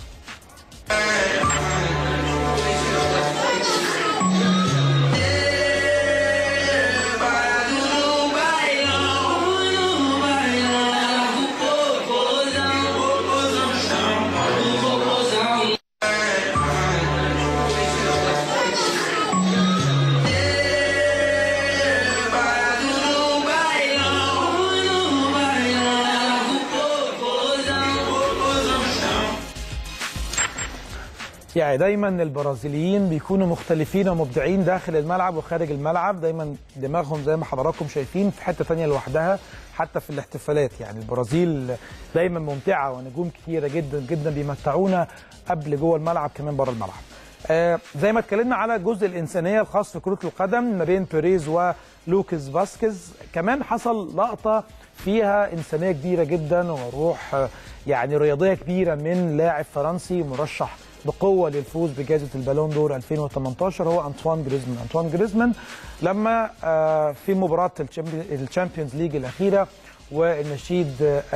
يعني دايما البرازيليين بيكونوا مختلفين ومبدعين داخل الملعب وخارج الملعب دايما دماغهم زي ما حضراتكم شايفين في حته ثانيه لوحدها حتى في الاحتفالات يعني البرازيل دايما ممتعه ونجوم كثيره جدا جدا بيمتعونا قبل جوه الملعب كمان بره الملعب. آه زي ما اتكلمنا على الجزء الانسانيه الخاص في كره القدم ما بين بيريز ولوكاس فاسكيز كمان حصل لقطه فيها انسانيه كبيره جدا وروح آه يعني رياضيه كبيره من لاعب فرنسي مرشح بقوه للفوز بجائزه البالون دور 2018 هو انطوان جريزمان انطوان جريزمان لما آه في مباراه الشامبيونز ليج الاخيره والنشيد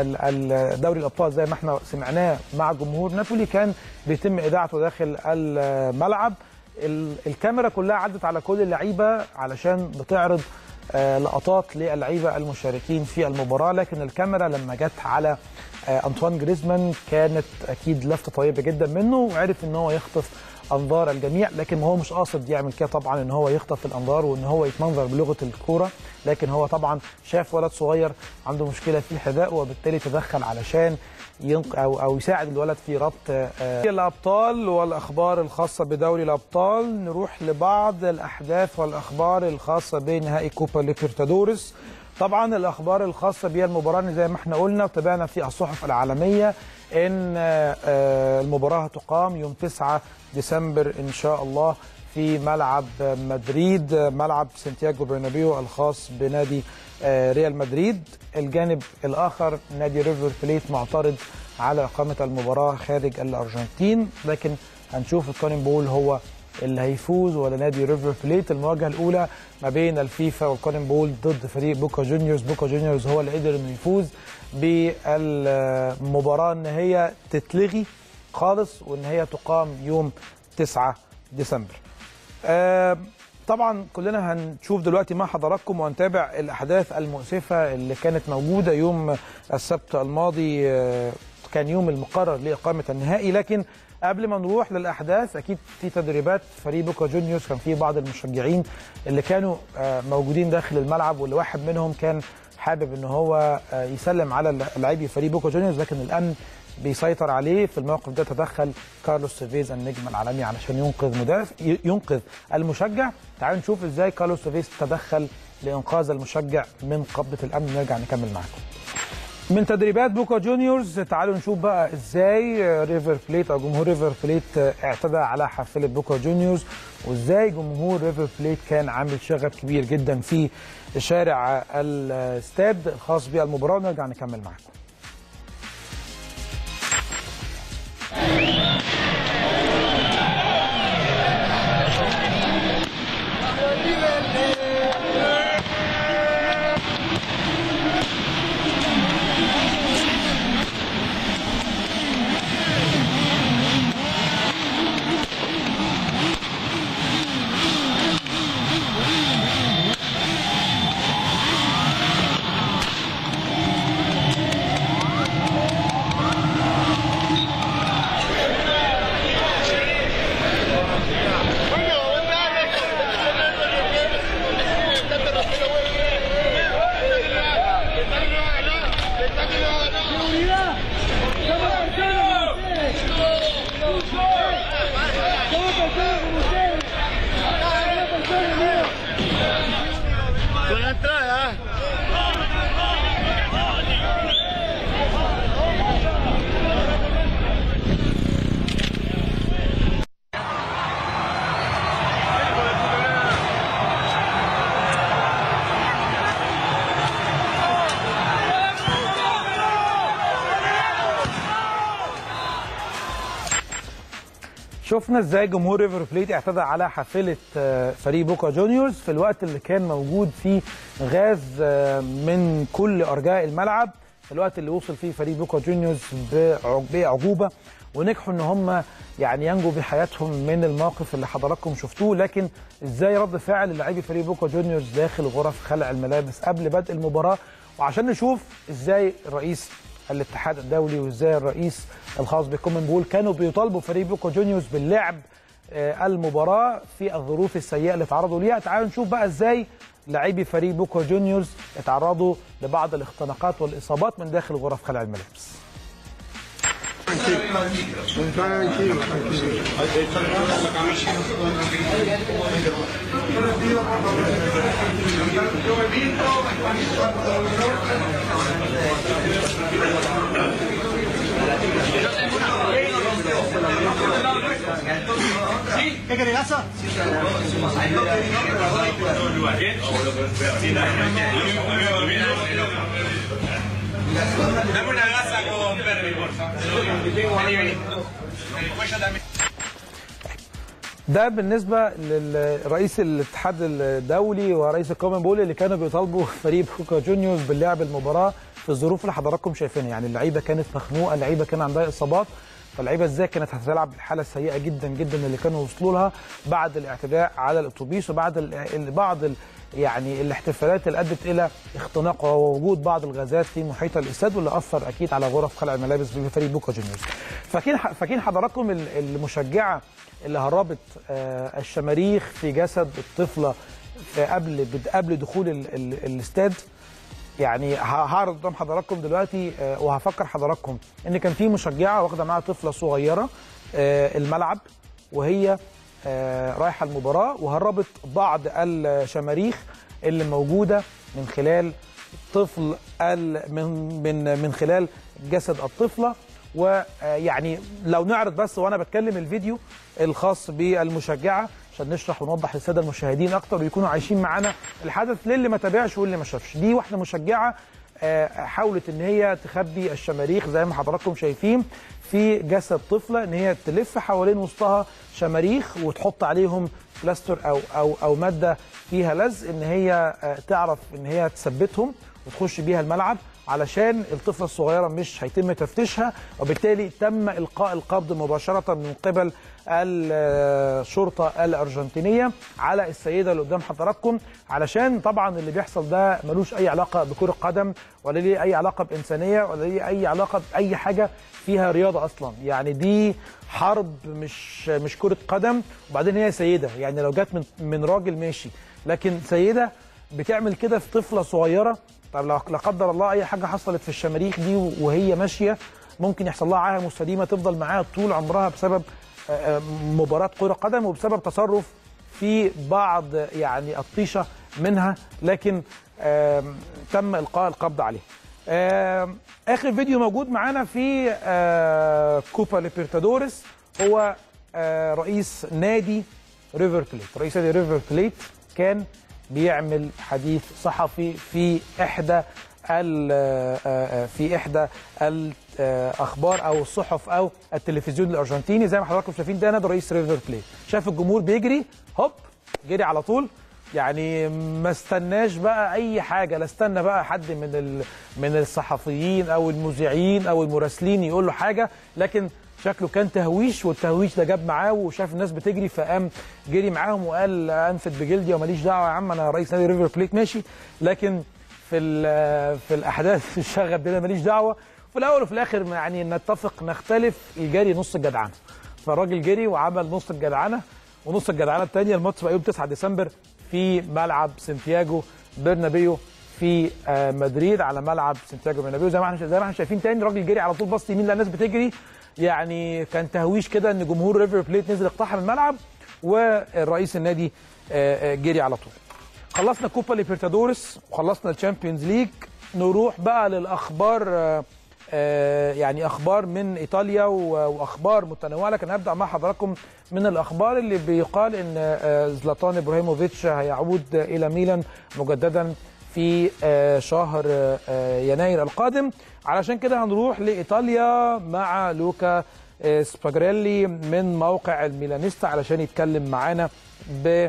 دوري الابطال زي ما احنا سمعناه مع جمهور نابولي كان بيتم اذاعته داخل الملعب الكاميرا كلها عدت على كل اللعيبه علشان بتعرض لقطات للعيبه المشاركين في المباراه لكن الكاميرا لما جت على انطوان جريزمان كانت اكيد لفته طيبه جدا منه وعرف ان هو يخطف انظار الجميع لكن هو مش قاصد يعمل كده طبعا ان هو يخطف الانظار وان هو يتمنظر بلغه الكوره لكن هو طبعا شاف ولد صغير عنده مشكله في الحذاء وبالتالي تدخل علشان ينق او او يساعد الولد في ربط الابطال والاخبار الخاصه بدوري الابطال نروح لبعض الاحداث والاخبار الخاصه بنهائي كوبا ليبرتادوريس طبعا الاخبار الخاصه بالمباراه زي ما احنا قلنا وتابعنا في الصحف العالميه ان المباراه هتقام يوم 9 ديسمبر ان شاء الله في ملعب مدريد ملعب سانتياغو برنابيو الخاص بنادي ريال مدريد الجانب الاخر نادي ريفر بليت معترض على اقامه المباراه خارج الارجنتين لكن هنشوف الكونين بول هو اللي هيفوز ولا نادي ريفر بليت المواجهه الاولى ما بين الفيفا والكونين بول ضد فريق بوكا جونيورز بوكا جونيورز هو اللي قدر انه يفوز بالمباراه ان هي تتلغي خالص وان هي تقام يوم 9 ديسمبر آه، طبعا كلنا هنشوف دلوقتي مع حضراتكم وهنتابع الاحداث المؤسفه اللي كانت موجوده يوم السبت الماضي آه، كان يوم المقرر لاقامه النهائي لكن قبل ما نروح للاحداث اكيد في تدريبات فريق بوكا جونيورز كان في بعض المشجعين اللي كانوا آه، موجودين داخل الملعب واللي واحد منهم كان حابب ان هو آه، يسلم على لاعبي فريق بوكا جونيورز لكن الامن بيسيطر عليه في الموقف ده تدخل كارلوس سيفيز النجم العالمي علشان ينقذ مدافع ينقذ المشجع تعالوا نشوف ازاي كارلوس سيفيز تدخل لانقاذ المشجع من قبضه الامن نرجع نكمل معاكم من تدريبات بوكا جونيورز تعالوا نشوف بقى ازاي ريفر بليت او جمهور ريفر بليت اعتدى على حافله بوكا جونيورز وازاي جمهور ريفر بليت كان عامل شغب كبير جدا في شارع الاستاد الخاص بالمباراه ونرجع نكمل معاكم Con la entrada. شفنا ازاي جمهور ريفر بليت اعتدى على حافله آه، فريق بوكا جونيورز في الوقت اللي كان موجود فيه غاز آه، من كل ارجاء الملعب في الوقت اللي وصل فيه فريق بوكا جونيورز بعج- باعجوبه ونجحوا ان هم يعني ينجوا بحياتهم من الموقف اللي حضراتكم شفتوه لكن ازاي رد فعل لاعبي فريق بوكا جونيورز داخل غرف خلع الملابس قبل بدء المباراه وعشان نشوف ازاي رئيس الاتحاد الدولي وازاي الرئيس الخاص بكومن بول كانوا بيطالبوا فريق بوكا جونيورز باللعب آه، المباراه في الظروف السيئه اللي تعرضوا ليها تعالوا نشوف بقى ازاي لاعبي فريق بوكا جونيورز اتعرضوا لبعض الاختناقات والاصابات من داخل غرف خلع الملابس Tranquilo, tranquilo. ¿Qué querés, Lazo? Dame una gasa con Perry, por favor. Vení, vení. Después yo también. ده بالنسبه لرئيس الاتحاد الدولي ورئيس الكومن بول اللي كانوا بيطالبوا فريق بوكا جونيورز باللعب المباراه في الظروف اللي حضراتكم شايفينها يعني اللعيبه كانت مخنوقه اللعيبه كان عندها اصابات فاللعيبه ازاي كانت هتلعب بالحاله السيئه جدا جدا اللي كانوا وصلوا لها بعد الاعتداء على الاتوبيس وبعد ال- ال- بعض ال- يعني الاحتفالات اللي ادت الى اختناق ووجود بعض الغازات في محيط الاستاد واللي اثر اكيد على غرف خلع الملابس بفريق بوكا جونيورز. فاكرين فاكرين حضراتكم ال- المشجعه اللي هربت آه، الشماريخ في جسد الطفله في قبل بد- قبل دخول ال- ال- الاستاد يعني ه- هعرض قدام حضراتكم دلوقتي آه، وهفكر حضراتكم ان كان في مشجعه واخده معاها طفله صغيره آه، الملعب وهي آه، رايحه المباراه وهربت بعض الشماريخ اللي موجوده من خلال طفل ال- من من من خلال جسد الطفله ويعني لو نعرض بس وانا بتكلم الفيديو الخاص بالمشجعه عشان نشرح ونوضح للساده المشاهدين اكتر ويكونوا عايشين معانا الحدث للي ما تابعش واللي ما شافش دي واحده مشجعه آه، حاولت ان هي تخبي الشماريخ زي ما حضراتكم شايفين في جسد طفله ان هي تلف حوالين وسطها شماريخ وتحط عليهم بلاستر او او او ماده فيها لزق ان هي آه، تعرف ان هي تثبتهم وتخش بيها الملعب علشان الطفله الصغيره مش هيتم تفتيشها وبالتالي تم القاء القبض مباشره من قبل الشرطه الارجنتينيه على السيده اللي قدام حضراتكم علشان طبعا اللي بيحصل ده ملوش اي علاقه بكره قدم ولا ليه اي علاقه بانسانيه ولا ليه اي علاقه باي حاجه فيها رياضه اصلا يعني دي حرب مش مش كره قدم وبعدين هي سيده يعني لو جت من من راجل ماشي لكن سيده بتعمل كده في طفله صغيره طب لو لا قدر الله اي حاجه حصلت في الشماريخ دي وهي ماشيه ممكن يحصل لها عاهه مستديمه تفضل معاها طول عمرها بسبب آه، آه، مباراه كره قدم وبسبب تصرف في بعض يعني الطيشه منها لكن آم، تم القاء القبض عليه. آم، اخر فيديو موجود معانا في آه، كوبا ليبرتادوريس هو آه، رئيس نادي ريفر بليت، رئيس نادي ريفر بليت كان بيعمل حديث صحفي في احدى ال- آه، آه، في احدى الاخبار او الصحف او التلفزيون الارجنتيني زي ما حضراتكم شايفين ده نادي رئيس ريفر بليت شاف الجمهور بيجري هوب جري على طول يعني ما استناش بقى اي حاجه لا استنى بقى حد من ال... من الصحفيين او المذيعين او المراسلين يقول له حاجه لكن شكله كان تهويش والتهويش ده جاب معاه وشاف الناس بتجري فقام جري معاهم وقال انفد بجلدي وماليش دعوه يا عم انا رئيس نادي ريفر بليت ماشي لكن في ال- في الاحداث الشغب ده ماليش دعوه في الاول وفي الاخر يعني نتفق نختلف الجري نص الجدعنه فالراجل جري وعمل نص الجدعنه ونص الجدعنه الثانيه الماتش بقى يوم 9 ديسمبر في ملعب سانتياغو برنابيو في آه، مدريد على ملعب سانتياغو برنابيو زي ما احنا زي ما احنا شايفين تاني الراجل جري على طول بص يمين لقى الناس بتجري يعني كان تهويش كده ان جمهور ريفر بليت نزل اقتحم الملعب والرئيس النادي آه، آه، جري على طول خلصنا كوبا ليبرتادوريس وخلصنا الشامبيونز ليج نروح بقى للاخبار آه، آه، يعني اخبار من ايطاليا و- واخبار متنوعه لكن هبدا مع حضراتكم من الاخبار اللي بيقال ان آه، زلاتان ابراهيموفيتش هيعود الى ميلان مجددا في آه، شهر آه، يناير القادم علشان كده هنروح لايطاليا مع لوكا آه، سباجريلي من موقع الميلانيستا علشان يتكلم معانا ب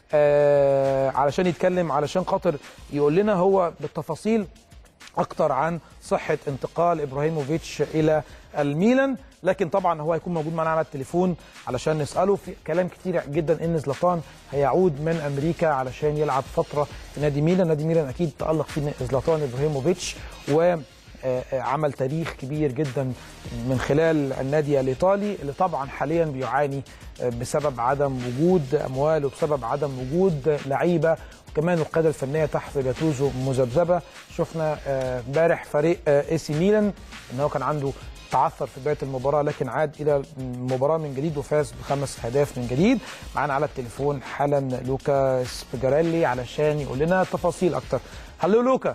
آه، علشان يتكلم علشان خاطر يقول لنا هو بالتفاصيل اكتر عن صحه انتقال ابراهيموفيتش الى الميلان لكن طبعا هو هيكون موجود معانا على التليفون علشان نساله في كلام كتير جدا ان زلاتان هيعود من امريكا علشان يلعب فتره في نادي ميلان نادي ميلان اكيد تالق فيه زلاتان ابراهيموفيتش و آه، آه، عمل تاريخ كبير جدا من خلال النادي الايطالي اللي طبعا حاليا بيعاني آه، بسبب عدم وجود اموال وبسبب عدم وجود لعيبه وكمان القياده الفنيه تحت جاتوزو مذبذبه شفنا آه، امبارح فريق اي سي ميلان ان هو كان عنده تعثر في بدايه المباراه لكن عاد الى المباراه من جديد وفاز بخمس اهداف من جديد معانا على التليفون حالا لوكا سبيجاريلي علشان يقول لنا تفاصيل اكتر هلو لوكا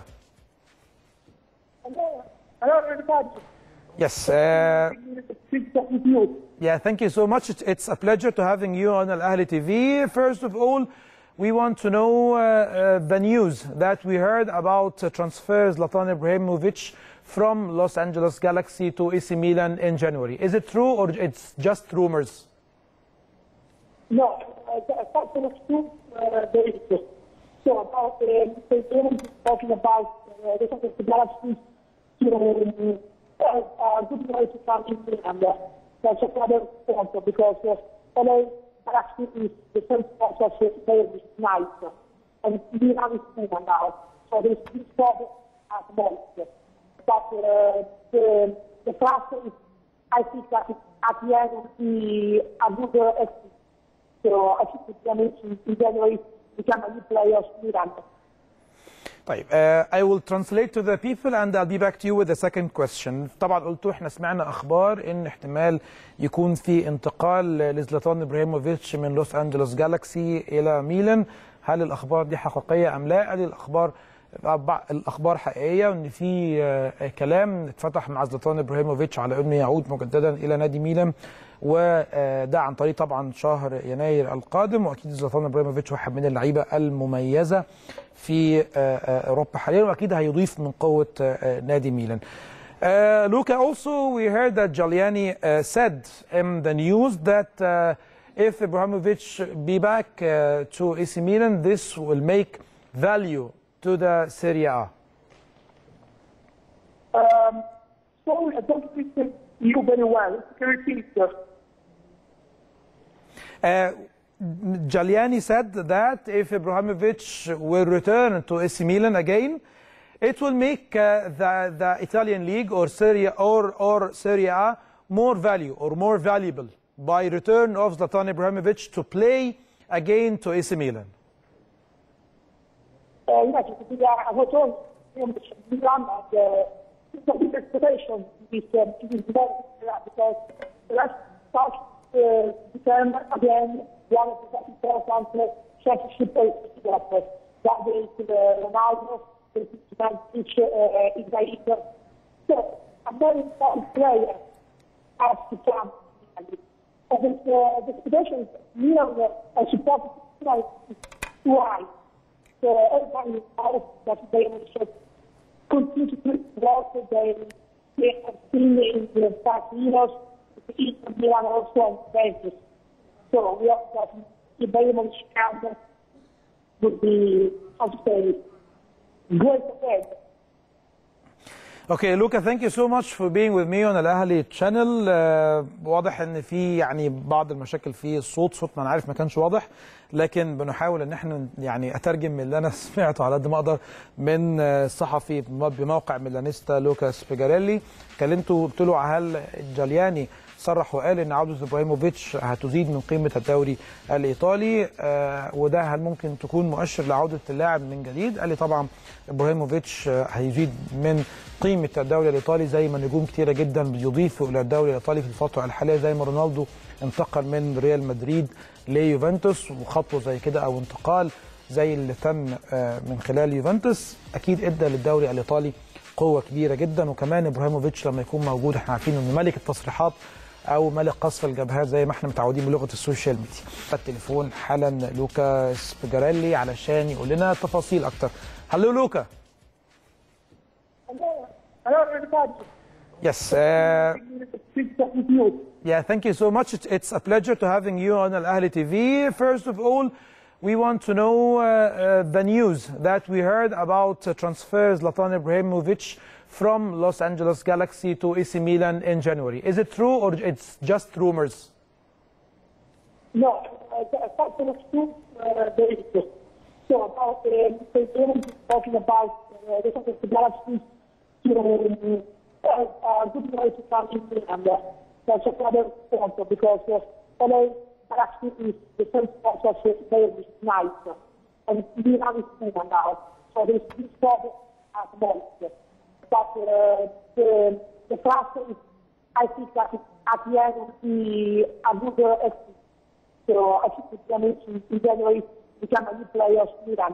Hello, everybody. Yes. Uh, Please talk with you. yeah, thank you so much. It's, it's a pleasure to having you on Al Ahli TV. First of all, we want to know uh, uh, the news that we heard about uh, transfer Zlatan Ibrahimovic from Los Angeles Galaxy to AC Milan in January. Is it true or it's just rumors? No, uh, apart from two, uh, there is this. So about uh, the game talking about uh, the sort of the galaxy to uh, uh, good way to come in and uh, that's another sponsor because uh, LA Galaxy is the same sponsor as player is nice and Milan is Milan now. So there's this problem at the moment. But uh, the the fact is I think that at the end will be a good uh, exit. So I think we can in, in January become a new player of Milan. طيب uh, I will translate to the people and I'll be back to you with the second question. طبعا قلتوا احنا سمعنا اخبار ان احتمال يكون في انتقال لزلاتان ابراهيموفيتش من لوس انجلوس جالاكسي الى ميلان هل الاخبار دي حقيقيه ام لا؟ هل الاخبار الاخبار حقيقيه وان في آه، كلام اتفتح مع زلاتان ابراهيموفيتش على انه يعود مجددا الى نادي ميلان وده عن طريق طبعا شهر يناير القادم واكيد زلاتان ابراهيموفيتش واحد من اللعيبه المميزه في اوروبا حاليا واكيد هيضيف من قوه نادي ميلان. Uh, Luca, also we heard that Giuliani uh, said in the news that uh, if Ibrahimovic be back uh, to AC Milan, this will make value to the Serie A. Um, sorry, I don't listen you very well. Can you repeat? sir? Uh, Giuliani said that if Ibrahimovic will return to AC Milan again, it will make uh, the, the Italian league or Serie or or Serie A more value or more valuable by return of Zlatan Ibrahimovic to play again to AC Milan. Uh, yes, because I was told in Milan that it's a big expectation this uh, this moment uh, because let's start to become again one of the most important championship races that is the Ronaldo, the Manchester, uh, Higuaín. So a very important player has to come. And it's, uh, the expectation Milan uh, supported too high. So everybody knows that they should continue to work with them. They have seen in the past years, the East of Milan also on basis. So we hope that the Bayern Chicago would be, how to say, great ahead. Okay, Luca, thank you so much for being with me on الاهلي channel. uh, واضح ان في يعني بعض المشاكل في الصوت، صوتنا انا عارف ما كانش واضح، لكن بنحاول ان احنا يعني اترجم من اللي انا سمعته على قد ما اقدر من الصحفي بموقع ميلانيستا لوكا سبيجاريلي، كلمته قلت له هل جالياني صرح وقال ان عوده ابراهيموفيتش هتزيد من قيمه الدوري الايطالي آه وده هل ممكن تكون مؤشر لعوده اللاعب من جديد؟ قال لي طبعا ابراهيموفيتش آه هيزيد من قيمه الدوري الايطالي زي ما نجوم كتيره جدا بيضيفوا الى الدوري الايطالي في الفتره الحاليه زي ما رونالدو انتقل من ريال مدريد ليوفنتوس وخطوه زي كده او انتقال زي اللي تم آه من خلال يوفنتوس اكيد ادى للدوري الايطالي قوه كبيره جدا وكمان ابراهيموفيتش لما يكون موجود احنا عارفين انه ملك التصريحات او ملك قصف الجبهات زي ما احنا متعودين بلغه السوشيال ميديا. التليفون حالا لوكا سبيجاريلي علشان يقول لنا تفاصيل اكتر. هلو لوكا. Hello, hello everybody. Yes. Uh, Please talk with you. yeah, thank you so much. It's, it's a pleasure to having you on Al Ahli TV. First of all, we want to know uh, uh, the news that we heard about uh, transfers Zlatan Ibrahimovic from Los Angeles Galaxy to AC Milan in January. Is it true or it's just rumors? No, uh, something of two uh, days ago. So about uh, the German talking about uh, the sort of the Galaxy to uh, uh, good way to come in and uh, that's another sponsor because uh, LA Galaxy is the same sponsor of Bayern Night and Milan is Milan now. So there's this problem at the moment. But uh, the, the cluster is, I think that at the end will be a good uh, exit. So I think it's going to in January become a new player of Milan.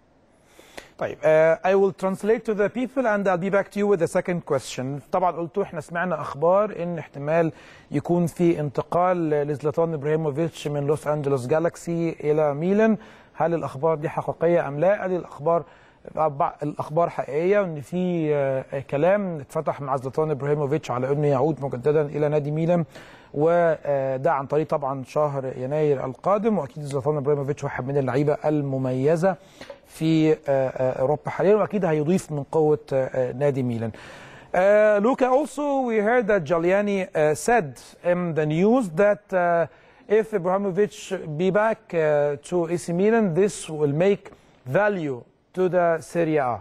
طيب uh, I will translate to the people and I'll be back to you with the second question. طبعا قلتوا احنا سمعنا اخبار ان احتمال يكون في انتقال لزلاتان ابراهيموفيتش من لوس انجلوس جالاكسي الى ميلان هل الاخبار دي حقيقيه ام لا؟ قال لي الاخبار الاخبار حقيقيه وان في آه، كلام اتفتح مع زلاتان ابراهيموفيتش على انه يعود مجددا الى نادي ميلان وده عن طريق طبعا شهر يناير القادم واكيد زلاتان ابراهيموفيتش واحد من اللعيبه المميزه في آه، آه، اوروبا حاليا واكيد هيضيف من قوه آه، نادي ميلان. Uh, Luca, also we heard that Giuliani uh, said in the news that uh, if Ibrahimovic be back uh, to AC Milan, this will make value to the Serie A.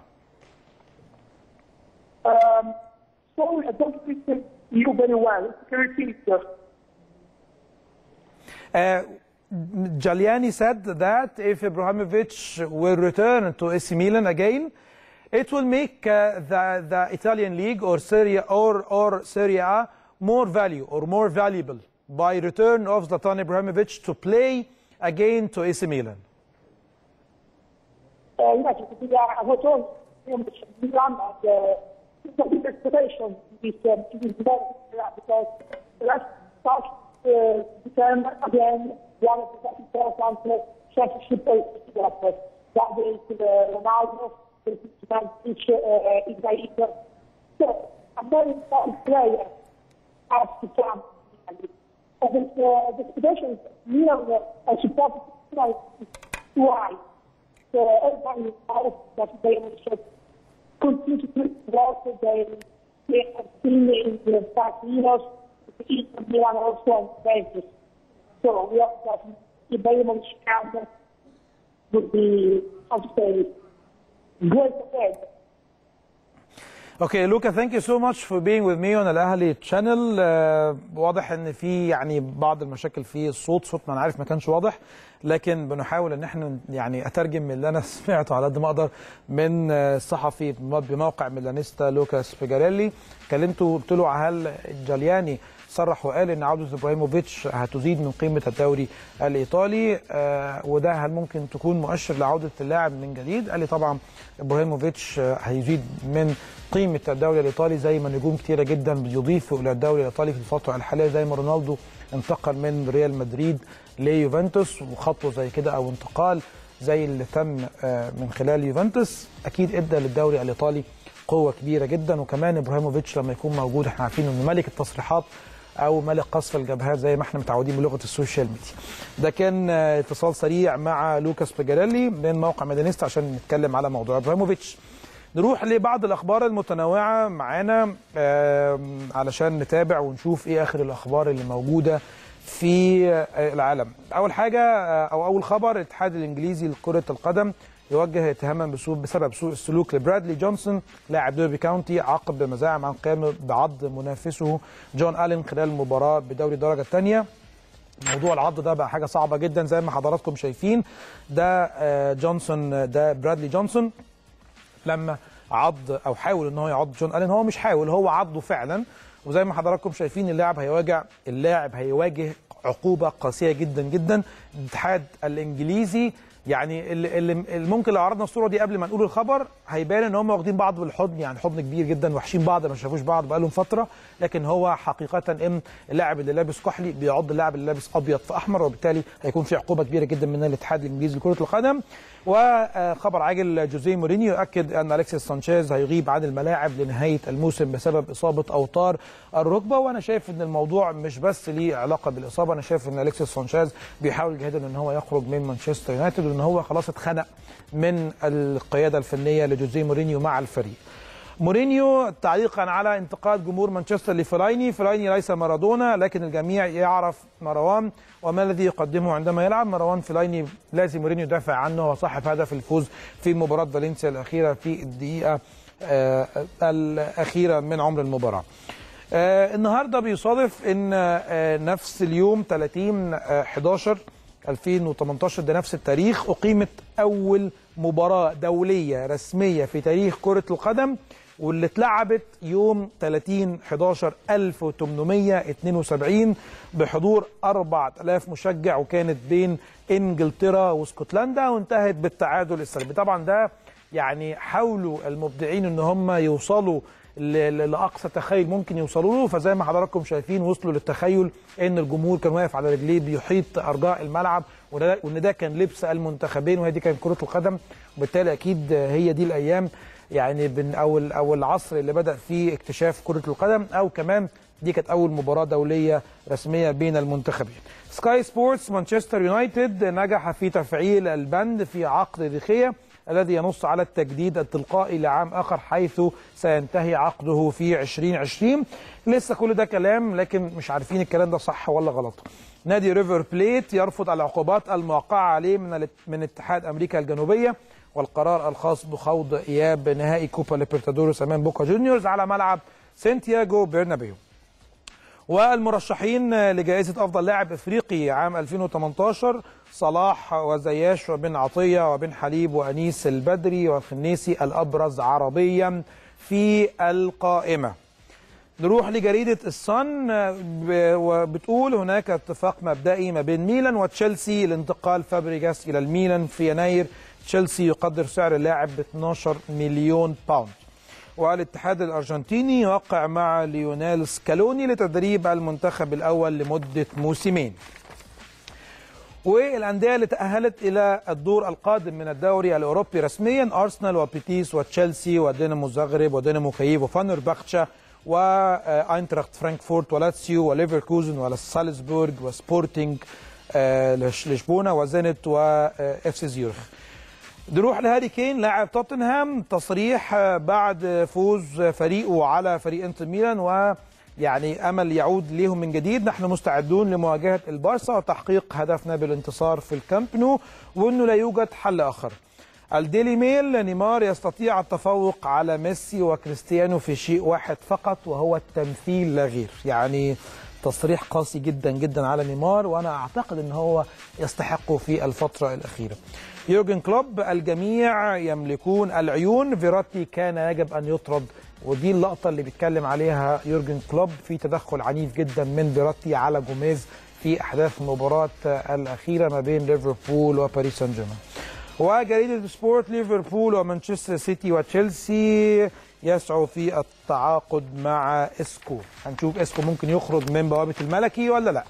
Um, sorry, I don't listen you very well. Can you repeat? sir? Uh, Giuliani said that if Ibrahimovic will return to AC Milan again, it will make uh, the, the Italian league or Serie or or Serie A more value or more valuable by return of Zlatan Ibrahimovic to play again to AC Milan. Uh, yes, because I was told in Milan that uh, it's a big expectation this, uh, this moment uh, because let's start uh, uh, become again one of the most important championship players. That is uh, Ronaldo, the Manchester uh, Higuaín. So a very important player has to come. And this, uh, the situation, Milan uh, supported like why. So everybody knows that they should continue to work with them. They have been in the past years, Inter Milan also on basis. So we hope that the Bayern Chicago would be, how to say, great ahead. اوكي لوكا ثانك يو سو ماتش فور بينج وذ مي اون الاهلي تشانل واضح ان في يعني بعض المشاكل في الصوت صوتنا انا عارف ما كانش واضح لكن بنحاول ان احنا يعني اترجم من اللي انا سمعته على قد ما اقدر من الصحفي بموقع ميلانيستا لوكاس فيجاريلي كلمته قلت له هل جالياني صرح وقال ان عوده ابراهيموفيتش هتزيد من قيمه الدوري الايطالي آه وده هل ممكن تكون مؤشر لعوده اللاعب من جديد؟ قال لي طبعا ابراهيموفيتش آه هيزيد من قيمه الدوري الايطالي زي ما نجوم كتيره جدا بيضيفوا الى الدوري الايطالي في الفتره الحاليه زي ما رونالدو انتقل من ريال مدريد ليوفنتوس وخطوه زي كده او انتقال زي اللي تم آه من خلال يوفنتوس اكيد ادى للدوري الايطالي قوه كبيره جدا وكمان ابراهيموفيتش لما يكون موجود احنا عارفين انه ملك التصريحات او ملك قصف الجبهات زي ما احنا متعودين بلغه السوشيال ميديا. ده كان اتصال سريع مع لوكاس بيجاريلي من موقع ميدانيستا عشان نتكلم على موضوع ابراهيموفيتش. نروح لبعض الاخبار المتنوعه معانا علشان نتابع ونشوف ايه اخر الاخبار اللي موجوده في العالم. اول حاجه او اول خبر الاتحاد الانجليزي لكره القدم يوجه اتهاما بسبب سوء السلوك لبرادلي جونسون لاعب ديربي كاونتي عقب مزاعم عن قيامه بعض منافسه جون الين خلال المباراه بدوري الدرجه الثانيه موضوع العض ده بقى حاجه صعبه جدا زي ما حضراتكم شايفين ده جونسون ده برادلي جونسون لما عض او حاول ان هو يعض جون الين هو مش حاول هو عضه فعلا وزي ما حضراتكم شايفين اللاعب هيواجه اللاعب هيواجه عقوبه قاسيه جدا جدا الاتحاد الانجليزي يعني اللي ممكن لو عرضنا الصوره دي قبل ما نقول الخبر هيبان ان هم واخدين بعض بالحضن يعني حضن كبير جدا وحشين بعض ما شافوش بعض بقالهم فتره لكن هو حقيقه ان اللاعب اللي لابس كحلي بيعض اللاعب اللي لابس ابيض في احمر وبالتالي هيكون في عقوبه كبيره جدا من الاتحاد الانجليزي لكره القدم وخبر عاجل جوزيه مورينيو يؤكد ان اليكسيس سانشيز هيغيب عن الملاعب لنهايه الموسم بسبب اصابه اوتار الركبه وانا شايف ان الموضوع مش بس ليه علاقه بالاصابه انا شايف ان اليكسيس سانشيز بيحاول جاهدا ان هو يخرج من مانشستر يونايتد وان هو خلاص اتخنق من القياده الفنيه لجوزيه مورينيو مع الفريق مورينيو تعليقا على انتقاد جمهور مانشستر لفلايني فلايني ليس مارادونا لكن الجميع يعرف مروان وما الذي يقدمه عندما يلعب مروان فلايني لازم مورينيو يدافع عنه وصاحب هدف الفوز في مباراة فالنسيا الأخيرة في الدقيقة آه الأخيرة من عمر المباراة آه النهارده بيصادف ان آه نفس اليوم 30 11 2018 ده نفس التاريخ أقيمت أول مباراة دولية رسمية في تاريخ كرة القدم واللي اتلعبت يوم 30 11 1872 بحضور 4000 مشجع وكانت بين انجلترا واسكتلندا وانتهت بالتعادل السلبي طبعا ده يعني حاولوا المبدعين ان هم يوصلوا لاقصى تخيل ممكن يوصلوا له فزي ما حضراتكم شايفين وصلوا للتخيل ان الجمهور كان واقف على رجليه بيحيط ارجاء الملعب وان ده كان لبس المنتخبين وهي دي كانت كره القدم وبالتالي اكيد هي دي الايام يعني بن او او العصر اللي بدا فيه اكتشاف كره القدم او كمان دي كانت اول مباراه دوليه رسميه بين المنتخبين. سكاي سبورتس مانشستر يونايتد نجح في تفعيل البند في عقد دخيه الذي ينص على التجديد التلقائي لعام اخر حيث سينتهي عقده في 2020 لسه كل ده كلام لكن مش عارفين الكلام ده صح ولا غلط نادي ريفر بليت يرفض العقوبات الموقعه عليه من من اتحاد امريكا الجنوبيه والقرار الخاص بخوض اياب نهائي كوبا ليبرتادوريس امام بوكا جونيورز على ملعب سانتياغو برنابيو والمرشحين لجائزة أفضل لاعب إفريقي عام 2018 صلاح وزياش وبن عطية وبن حليب وأنيس البدري والخنيسي الأبرز عربيا في القائمة نروح لجريدة الصن وبتقول هناك اتفاق مبدئي ما بين ميلان وتشيلسي لانتقال فابريجاس إلى الميلان في يناير تشيلسي يقدر سعر اللاعب ب 12 مليون باوند والاتحاد الارجنتيني يوقع مع ليونيل سكالوني لتدريب المنتخب الاول لمده موسمين والانديه اللي تاهلت الى الدور القادم من الدوري الاوروبي رسميا ارسنال وبيتيس وتشيلسي ودينامو زغرب ودينامو كييف وفانر باختشا واينتراخت فرانكفورت ولاتسيو وليفركوزن وسالزبورغ وسبورتنج آه، لش- لشبونه وزينت واف سي زيورخ نروح لهاري كين لاعب توتنهام تصريح آه، بعد فوز فريقه على فريق انتر ميلان ويعني امل يعود ليهم من جديد نحن مستعدون لمواجهه البارسا وتحقيق هدفنا بالانتصار في الكامب نو وانه لا يوجد حل اخر الديلي ميل نيمار يستطيع التفوق على ميسي وكريستيانو في شيء واحد فقط وهو التمثيل لا غير يعني تصريح قاسي جدا جدا على نيمار وانا اعتقد ان هو يستحقه في الفتره الاخيره يورجن كلوب الجميع يملكون العيون فيراتي كان يجب ان يطرد ودي اللقطه اللي بيتكلم عليها يورجن كلوب في تدخل عنيف جدا من فيراتي على جوميز في احداث المباراه الاخيره ما بين ليفربول وباريس سان جيرمان وجريدة سبورت ليفربول ومانشستر سيتي وتشيلسي يسعوا في التعاقد مع اسكو هنشوف اسكو ممكن يخرج من بوابة الملكي ولا لا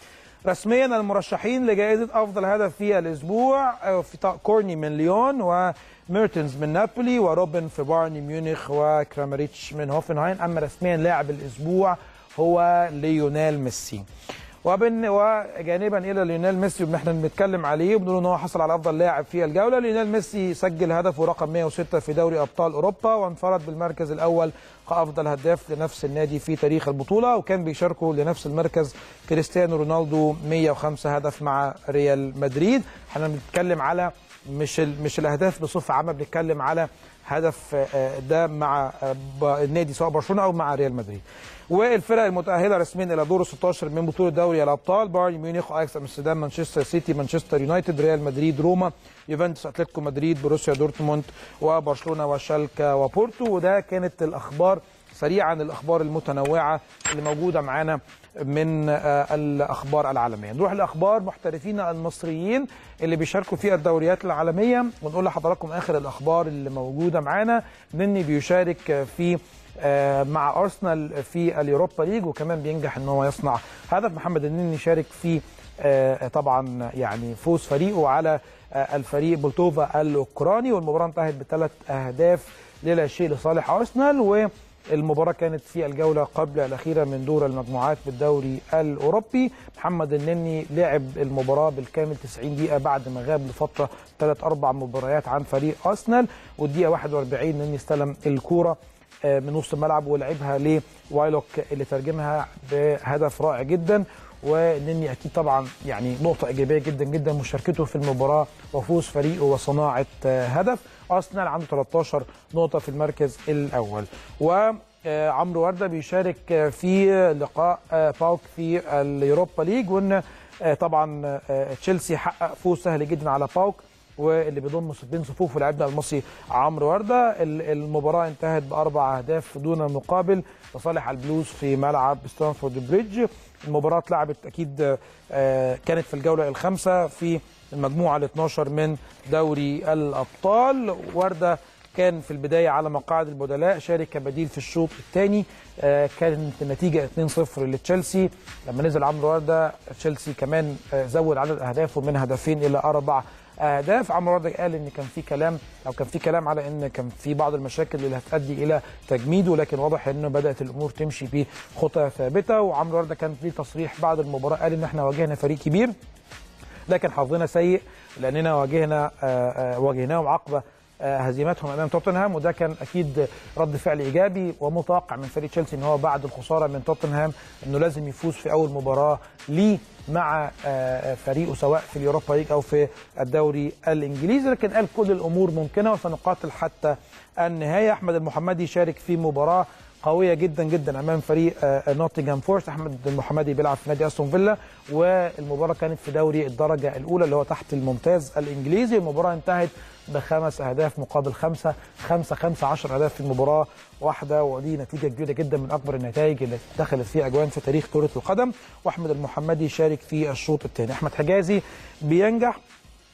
رسميا المرشحين لجائزة أفضل هدف في الأسبوع آه، في طا- كورني من ليون وميرتنز من نابولي وروبن في بايرن ميونخ وكرامريتش من هوفنهايم أما رسميا لاعب الأسبوع هو ليونيل ميسي وبن وجانبا الى ليونيل ميسي اللي احنا بنتكلم عليه وبنقول ان هو حصل على افضل لاعب في الجوله ليونيل ميسي سجل هدفه رقم 106 في دوري ابطال اوروبا وانفرد بالمركز الاول كافضل هداف لنفس النادي في تاريخ البطوله وكان بيشاركه لنفس المركز كريستيانو رونالدو 105 هدف مع ريال مدريد احنا بنتكلم على مش ال- مش الاهداف بصفه عامه بنتكلم على هدف آه، ده مع آه، ب- النادي سواء برشلونه او مع ريال مدريد والفرق المتاهله رسميا الى دور 16 من بطوله دوري الابطال بايرن ميونخ اياكس امستردام مانشستر سيتي مانشستر يونايتد ريال مدريد روما يوفنتوس اتلتيكو مدريد بروسيا دورتموند وبرشلونه وشالكا وبورتو وده كانت الاخبار سريعا الاخبار المتنوعه اللي موجوده معانا من آه، الاخبار العالميه نروح لاخبار محترفين المصريين اللي بيشاركوا في الدوريات العالميه ونقول لحضراتكم اخر الاخبار اللي موجوده معانا نني بيشارك آه، في آه، مع ارسنال في اليوروبا ليج وكمان بينجح ان هو يصنع هدف محمد النني شارك في آه، طبعا يعني فوز فريقه على آه، الفريق بولتوفا الاوكراني والمباراه انتهت بثلاث اهداف للا شيء لصالح ارسنال والمباراه كانت في الجوله قبل الاخيره من دور المجموعات بالدوري الاوروبي محمد النني لعب المباراه بالكامل 90 دقيقه بعد ما غاب لفتره ثلاث اربع مباريات عن فريق ارسنال والدقيقه 41 النني استلم الكوره آه، من نص الملعب ولعبها لوايلوك اللي ترجمها بهدف رائع جدا ونني اكيد طبعا يعني نقطه ايجابيه جدا جدا مشاركته في المباراه وفوز فريقه وصناعه آه، هدف ارسنال عنده 13 نقطه في المركز الاول و آه، عمرو ورده بيشارك آه، في لقاء آه، باوك في اليوروبا ليج وان آه، طبعا آه، تشيلسي حقق فوز سهل جدا على باوك واللي بيضم بين صفوفه لاعبنا المصري عمرو ورده ال- المباراه انتهت باربع اهداف دون مقابل لصالح البلوز في ملعب ستانفورد بريدج المباراه اتلعبت اكيد آه، كانت في الجوله الخامسه في المجموعه ال 12 من دوري الابطال ورده كان في البدايه على مقاعد البدلاء شارك كبديل في الشوط الثاني كانت النتيجه 2-0 لتشيلسي لما نزل عمرو ورده تشيلسي كمان آه، زود عدد اهدافه من هدفين الى اربع اهداف عمرو ورده قال ان كان في كلام او كان في كلام على ان كان في بعض المشاكل اللي هتؤدي الى تجميده لكن واضح انه بدات الامور تمشي بخطى ثابته وعمرو ورده كان في تصريح بعد المباراه قال ان احنا واجهنا فريق كبير لكن حظنا سيء لاننا واجهنا آه، آه، واجهناهم عقبه آه، هزيمتهم امام توتنهام وده كان اكيد رد فعل ايجابي ومتوقع من فريق تشيلسي ان هو بعد الخساره من توتنهام انه لازم يفوز في اول مباراه ليه مع آه، فريقه سواء في اليوروبا ليج او في الدوري الانجليزي لكن قال كل الامور ممكنه وسنقاتل حتى النهايه احمد المحمدي شارك في مباراه قويه جدا جدا امام فريق آه، نوتنغهام فورست احمد المحمدي بيلعب في نادي استون فيلا والمباراه كانت في دوري الدرجه الاولى اللي هو تحت الممتاز الانجليزي المباراه انتهت بخمس اهداف مقابل خمسه خمسه خمسه 10 اهداف في المباراه واحده ودي نتيجه كبيره جدا من اكبر النتائج اللي دخلت فيها اجوان في تاريخ كره القدم واحمد المحمدي شارك في الشوط الثاني احمد حجازي بينجح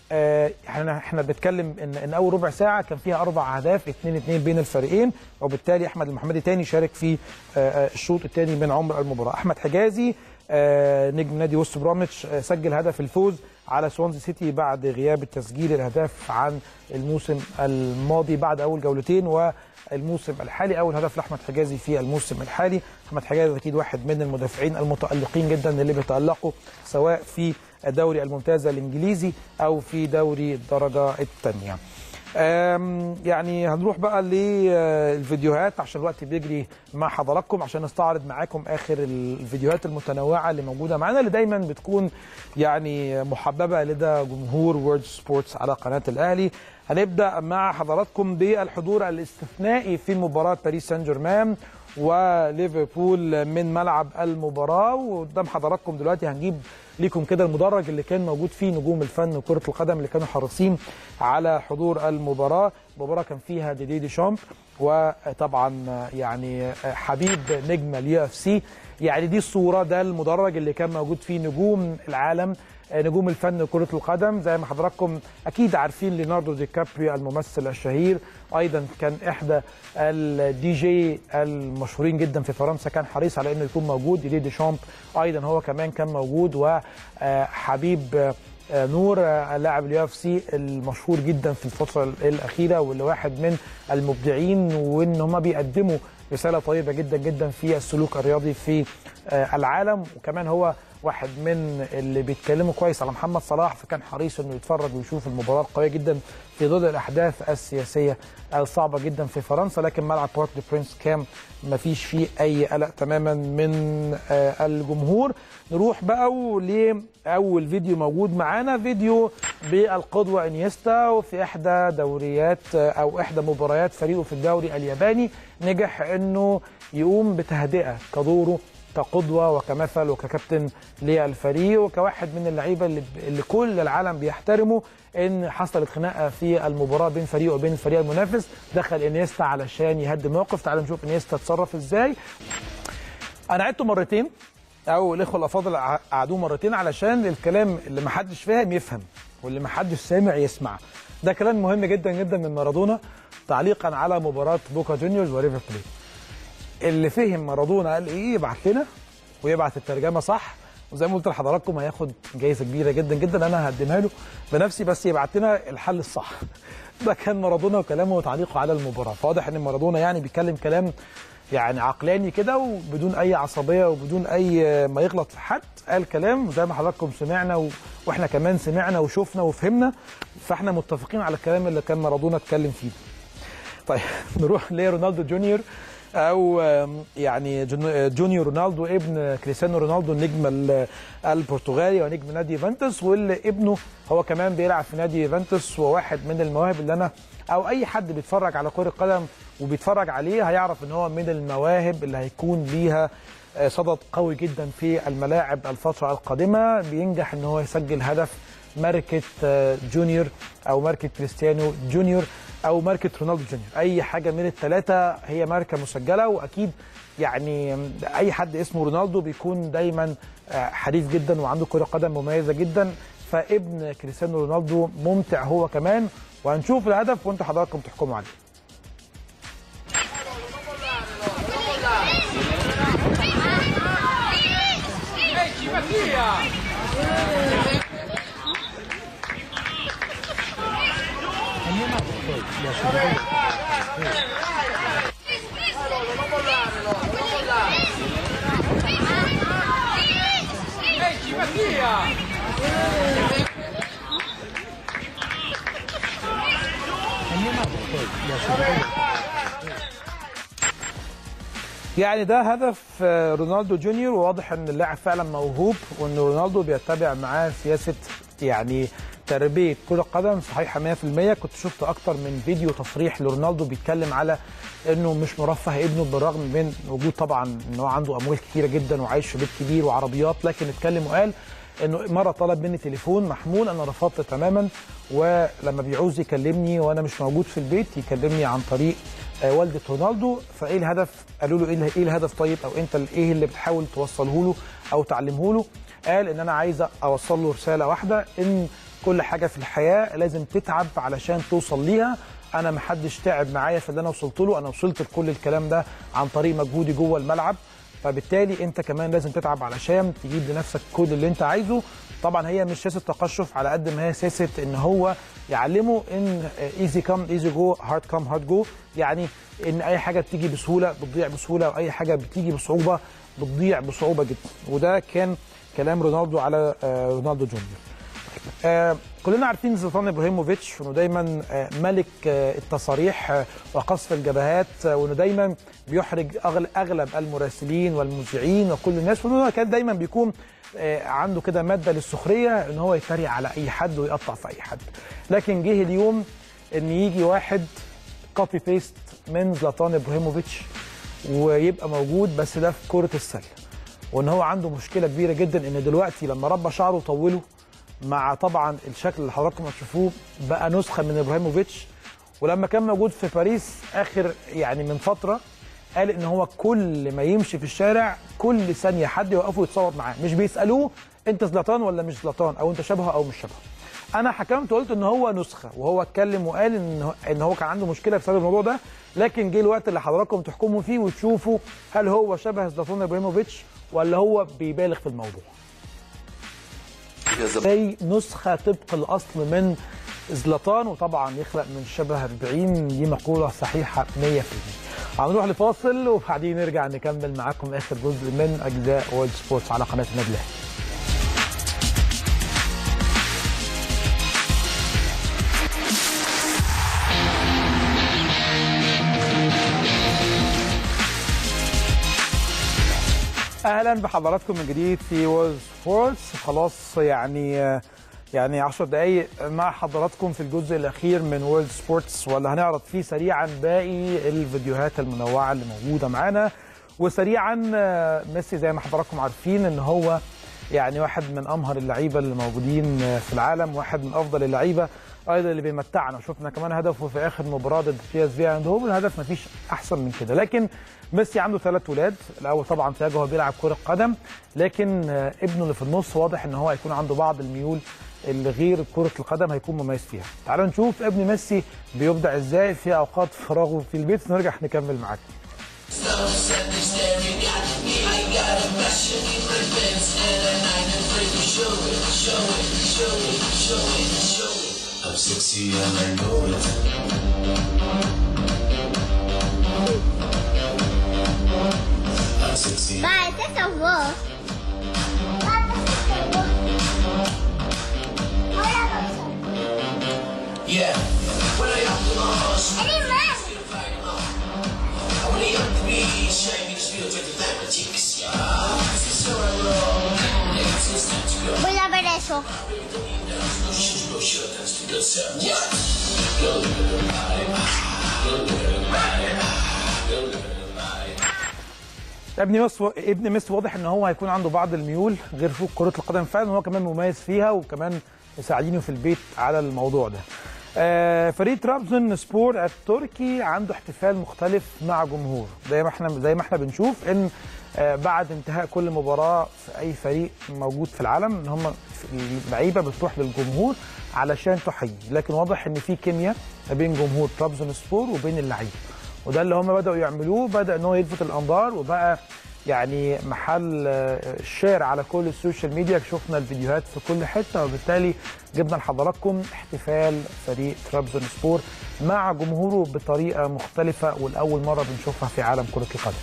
آه، احنا احنا بنتكلم ان ان اول ربع ساعه كان فيها اربع اهداف 2 2 بين الفريقين وبالتالي احمد المحمدي تاني شارك في آه، آه، الشوط الثاني من عمر المباراه احمد حجازي آه، نجم نادي وست بروميتش آه، سجل هدف الفوز على سوانزي سيتي بعد غياب التسجيل الاهداف عن الموسم الماضي بعد اول جولتين والموسم الحالي اول هدف لاحمد حجازي في الموسم الحالي احمد حجازي اكيد واحد من المدافعين المتالقين جدا اللي بيتالقوا سواء في الدوري الممتاز الانجليزي او في دوري الدرجه الثانيه أم، يعني هنروح بقى للفيديوهات عشان الوقت بيجري مع حضراتكم عشان نستعرض معاكم اخر الفيديوهات المتنوعه اللي موجوده معانا اللي دايما بتكون يعني محببه لدى جمهور وورد سبورتس على قناه الاهلي هنبدا مع حضراتكم بالحضور الاستثنائي في مباراه باريس سان جيرمان وليفربول من ملعب المباراه وقدام حضراتكم دلوقتي هنجيب ليكم كده المدرج اللي كان موجود فيه نجوم الفن وكره القدم اللي كانوا حريصين على حضور المباراه المباراه كان فيها ديدي دي شامب وطبعا يعني حبيب نجم اليو اف سي يعني دي الصوره ده المدرج اللي كان موجود فيه نجوم العالم نجوم الفن وكرة القدم زي ما حضراتكم أكيد عارفين ليوناردو دي كابريو الممثل الشهير أيضا كان إحدى الدي جي المشهورين جدا في فرنسا كان حريص على إنه يكون موجود ديدي دي شامب أيضا هو كمان كان موجود وحبيب نور لاعب اليو اف سي المشهور جدا في الفتره الاخيره واللي واحد من المبدعين وان هم بيقدموا رساله طيبه جدا جدا في السلوك الرياضي في العالم وكمان هو واحد من اللي بيتكلموا كويس على محمد صلاح فكان حريص انه يتفرج ويشوف المباراه القويه جدا في ظل الاحداث السياسيه الصعبه جدا في فرنسا لكن ملعب بورت دي برنس كام ما فيش فيه اي قلق تماما من الجمهور نروح بقى لاول فيديو موجود معانا فيديو بالقدوه انيستا وفي احدى دوريات او احدى مباريات فريقه في الدوري الياباني نجح انه يقوم بتهدئه كدوره كقدوه وكمثل وككابتن للفريق وكواحد من اللعيبه اللي, اللي كل العالم بيحترمه ان حصلت خناقه في المباراه بين فريقه وبين الفريق المنافس دخل انيستا علشان يهدي الموقف تعالوا نشوف انيستا اتصرف ازاي انا عدته مرتين او الاخوه الافاضل قعدوه مرتين علشان الكلام اللي ما حدش فاهم يفهم واللي ما حدش سامع يسمع ده كلام مهم جدا جدا من مارادونا تعليقا على مباراه بوكا جونيورز وريفر بليت اللي فهم مارادونا قال ايه يبعت لنا ويبعت الترجمه صح وزي ما قلت لحضراتكم هياخد جايزه كبيره جدا جدا انا هقدمها له بنفسي بس يبعت لنا الحل الصح ده كان مارادونا وكلامه وتعليقه على المباراه فواضح ان مارادونا يعني بيتكلم كلام يعني عقلاني كده وبدون اي عصبيه وبدون اي ما يغلط في حد قال كلام زي ما حضراتكم سمعنا و... واحنا كمان سمعنا وشفنا وفهمنا فاحنا متفقين على الكلام اللي كان مارادونا اتكلم فيه طيب نروح لرونالدو جونيور او يعني جونيور رونالدو ابن كريستيانو رونالدو النجم البرتغالي ونجم نادي يوفنتوس واللي ابنه هو كمان بيلعب في نادي يوفنتوس وواحد من المواهب اللي انا او اي حد بيتفرج على كره قدم وبيتفرج عليه هيعرف ان هو من المواهب اللي هيكون ليها صدد قوي جدا في الملاعب الفتره القادمه بينجح ان هو يسجل هدف ماركه جونيور او ماركه كريستيانو جونيور او ماركه رونالدو جونيور اي حاجه من الثلاثه هي ماركه مسجله واكيد يعني اي حد اسمه رونالدو بيكون دايما حريف جدا وعنده كره قدم مميزه جدا فابن كريستيانو رونالدو ممتع هو كمان وهنشوف الهدف وانتوا حضراتكم تحكموا عليه يعني ده هدف رونالدو جونيور وواضح ان اللاعب فعلا موهوب وان رونالدو بيتبع معاه سياسه يعني تربيه كره قدم صحيحه 100% كنت شفت اكتر من فيديو تصريح لرونالدو بيتكلم على انه مش مرفه ابنه بالرغم من وجود طبعا ان هو عنده اموال كتيره جدا وعايش في بيت كبير وعربيات لكن اتكلم وقال انه مره طلب مني تليفون محمول انا رفضت تماما ولما بيعوز يكلمني وانا مش موجود في البيت يكلمني عن طريق والده رونالدو فايه الهدف قالوا له ايه الهدف طيب او انت ايه اللي بتحاول توصله له او تعلمه له قال ان انا عايز اوصل له رساله واحده ان كل حاجه في الحياه لازم تتعب علشان توصل ليها انا ما حدش تعب معايا في اللي انا وصلت له انا وصلت لكل الكلام ده عن طريق مجهودي جوه الملعب فبالتالي انت كمان لازم تتعب علشان تجيب لنفسك كل اللي انت عايزه طبعا هي مش سياسه تقشف على قد ما هي سياسه ان هو يعلمه ان ايزي كام ايزي جو هارد كام هارد جو يعني ان اي حاجه بتيجي بسهوله بتضيع بسهوله واي حاجه بتيجي بصعوبه بتضيع بصعوبه جدا وده كان كلام رونالدو على آه، رونالدو جونيور آه، كلنا عارفين زلطان ابراهيموفيتش انه دايما آه، ملك آه، التصاريح آه، وقصف الجبهات آه، وانه دايما بيحرج أغل- اغلب المراسلين والمذيعين وكل الناس وانه كان دايما بيكون آه، عنده كده ماده للسخريه ان هو يتريق على اي حد ويقطع في اي حد لكن جه اليوم ان يجي واحد كوبي بيست من زلاتان ابراهيموفيتش ويبقى موجود بس ده في كره السله وان هو عنده مشكله كبيره جدا ان دلوقتي لما ربى شعره وطوله مع طبعا الشكل اللي حضراتكم هتشوفوه بقى نسخه من ابراهيموفيتش ولما كان موجود في باريس اخر يعني من فتره قال ان هو كل ما يمشي في الشارع كل ثانيه حد يوقفه يتصور معاه مش بيسالوه انت زلطان ولا مش زلطان او انت شبهه او مش شبهه انا حكمت وقلت ان هو نسخه وهو اتكلم وقال ان هو- ان هو كان عنده مشكله بسبب الموضوع ده لكن جه الوقت اللي حضراتكم تحكموا فيه وتشوفوا هل هو شبه زلاتان ابراهيموفيتش ولا هو بيبالغ في الموضوع زي نسخه طبق الاصل من زلطان وطبعا يخلق من شبه 40 دي مقوله صحيحه 100% هنروح لفاصل وبعدين نرجع نكمل معاكم اخر جزء من اجزاء وورلد سبورتس على قناه النادي الاهلي اهلا بحضراتكم من جديد في وورلد سبورتس خلاص يعني يعني 10 دقايق مع حضراتكم في الجزء الاخير من وورلد سبورتس واللي هنعرض فيه سريعا باقي الفيديوهات المنوعه اللي موجوده معانا وسريعا آه، ميسي زي ما حضراتكم عارفين ان هو يعني واحد من امهر اللعيبه اللي موجودين آه، في العالم واحد من افضل اللعيبه ايضا اللي بيمتعنا وشفنا كمان هدفه في اخر مباراه ضد بي اس في عندهم الهدف مفيش احسن من كده لكن ميسي عنده ثلاث ولاد الاول طبعا تياجو هو بيلعب كره قدم لكن آه، ابنه اللي في النص واضح ان هو هيكون عنده بعض الميول اللي غير كره القدم هيكون مميز فيها تعالوا نشوف ابن ميسي بيبدع ازاي في اوقات فراغه في البيت ونرجع نكمل معاكم I'm sexy and I know it. I'm sexy. Vai, até salvou. Yeah. When I up to my horse, Ele vai. I wanna young to be shiny, just feel like the family chicks. Yeah. This is how I roll. It's just time to go. Voy a ver eso. No shit, no shit, that's the good stuff. Yeah. Go look at the body. Go look at the body. Go look at the body. ابن ميسي ابن ميسي واضح ان هو هيكون عنده بعض الميول غير فوق كره القدم فعلا وهو كمان مميز فيها وكمان مساعدينه في البيت على الموضوع ده. آه فريق ترابزون سبور التركي عنده احتفال مختلف مع جمهور زي ما احنا زي ما احنا بنشوف ان آه بعد انتهاء كل مباراه في اي فريق موجود في العالم ان هم اللعيبه بتروح للجمهور علشان تحيي لكن واضح ان في كيمياء ما بين جمهور ترابزون سبور وبين اللعيبه وده اللي هم بداوا يعملوه بدا ان هو يلفت الانظار وبقى يعني محل آه، الشير على كل السوشيال ميديا شفنا الفيديوهات في كل حته وبالتالي جبنا لحضراتكم احتفال فريق ترابزون سبور مع جمهوره بطريقه مختلفه والاول مره بنشوفها في عالم كره القدم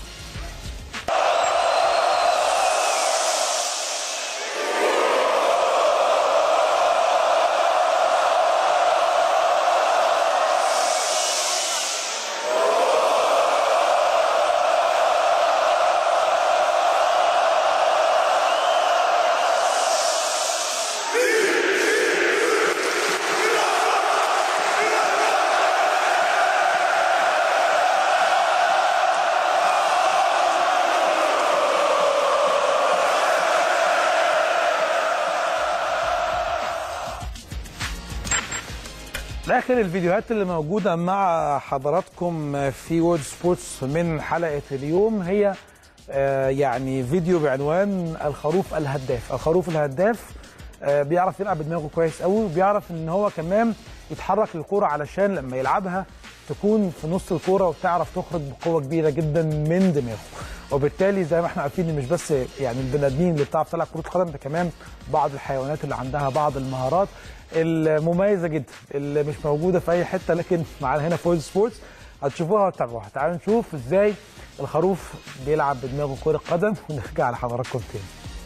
اخر الفيديوهات اللي موجوده مع حضراتكم في وورد سبورتس من حلقه اليوم هي آه، يعني فيديو بعنوان الخروف الهداف الخروف الهداف آه، بيعرف يلعب بدماغه كويس قوي وبيعرف ان هو كمان يتحرك للكوره علشان لما يلعبها تكون في نص الكوره وتعرف تخرج بقوه كبيره جدا من دماغه وبالتالي زي ما احنا عارفين ان مش بس يعني البني ادمين اللي بتعرف تلعب كره قدم ده كمان بعض الحيوانات اللي عندها بعض المهارات المميزه جدا اللي مش موجوده في اي حته لكن معانا هنا في ويل سبورتس هتشوفوها وتتابعوها تعالوا نشوف ازاي الخروف بيلعب بدماغه كره قدم ونرجع لحضراتكم تاني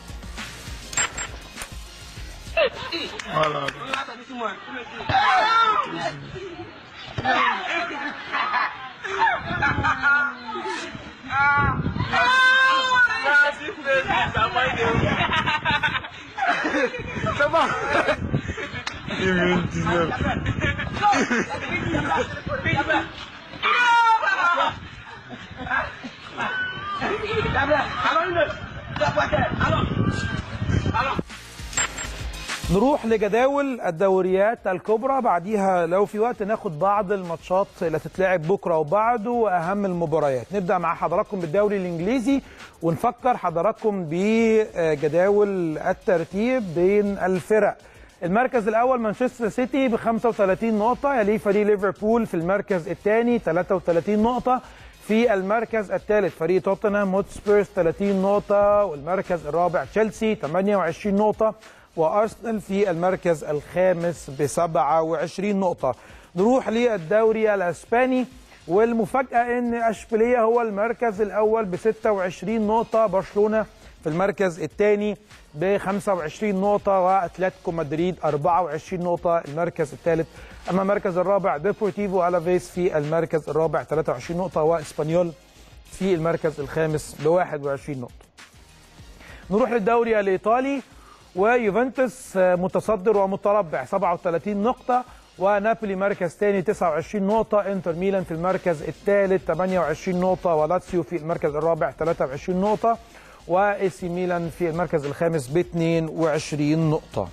نروح لجداول الدوريات الكبرى بعديها لو في وقت ناخد بعض الماتشات اللي هتتلعب بكره وبعده واهم المباريات نبدا مع حضراتكم بالدوري الانجليزي ونفكر حضراتكم بجداول الترتيب بين الفرق المركز الاول مانشستر سيتي ب 35 نقطه يليه فريق ليفربول في المركز الثاني 33 نقطه في المركز الثالث فريق توتنهام هوتسبيرز 30 نقطة والمركز الرابع تشيلسي 28 نقطة وأرسنال في المركز الخامس ب 27 نقطة نروح للدوري الأسباني والمفاجأة إن أشبيلية هو المركز الأول ب 26 نقطة برشلونة في المركز الثاني ب 25 نقطة وأتلتيكو مدريد 24 نقطة المركز الثالث أما المركز الرابع ديبورتيفو ألافيس في المركز الرابع 23 نقطة وإسبانيول في المركز الخامس ب 21 نقطة نروح للدوري الإيطالي ويوفنتوس متصدر ومتربع 37 نقطة ونابولي مركز ثاني 29 نقطة انتر ميلان في المركز الثالث 28 نقطة ولاتسيو في المركز الرابع 23 نقطة واي سي ميلان في المركز الخامس ب 22 نقطة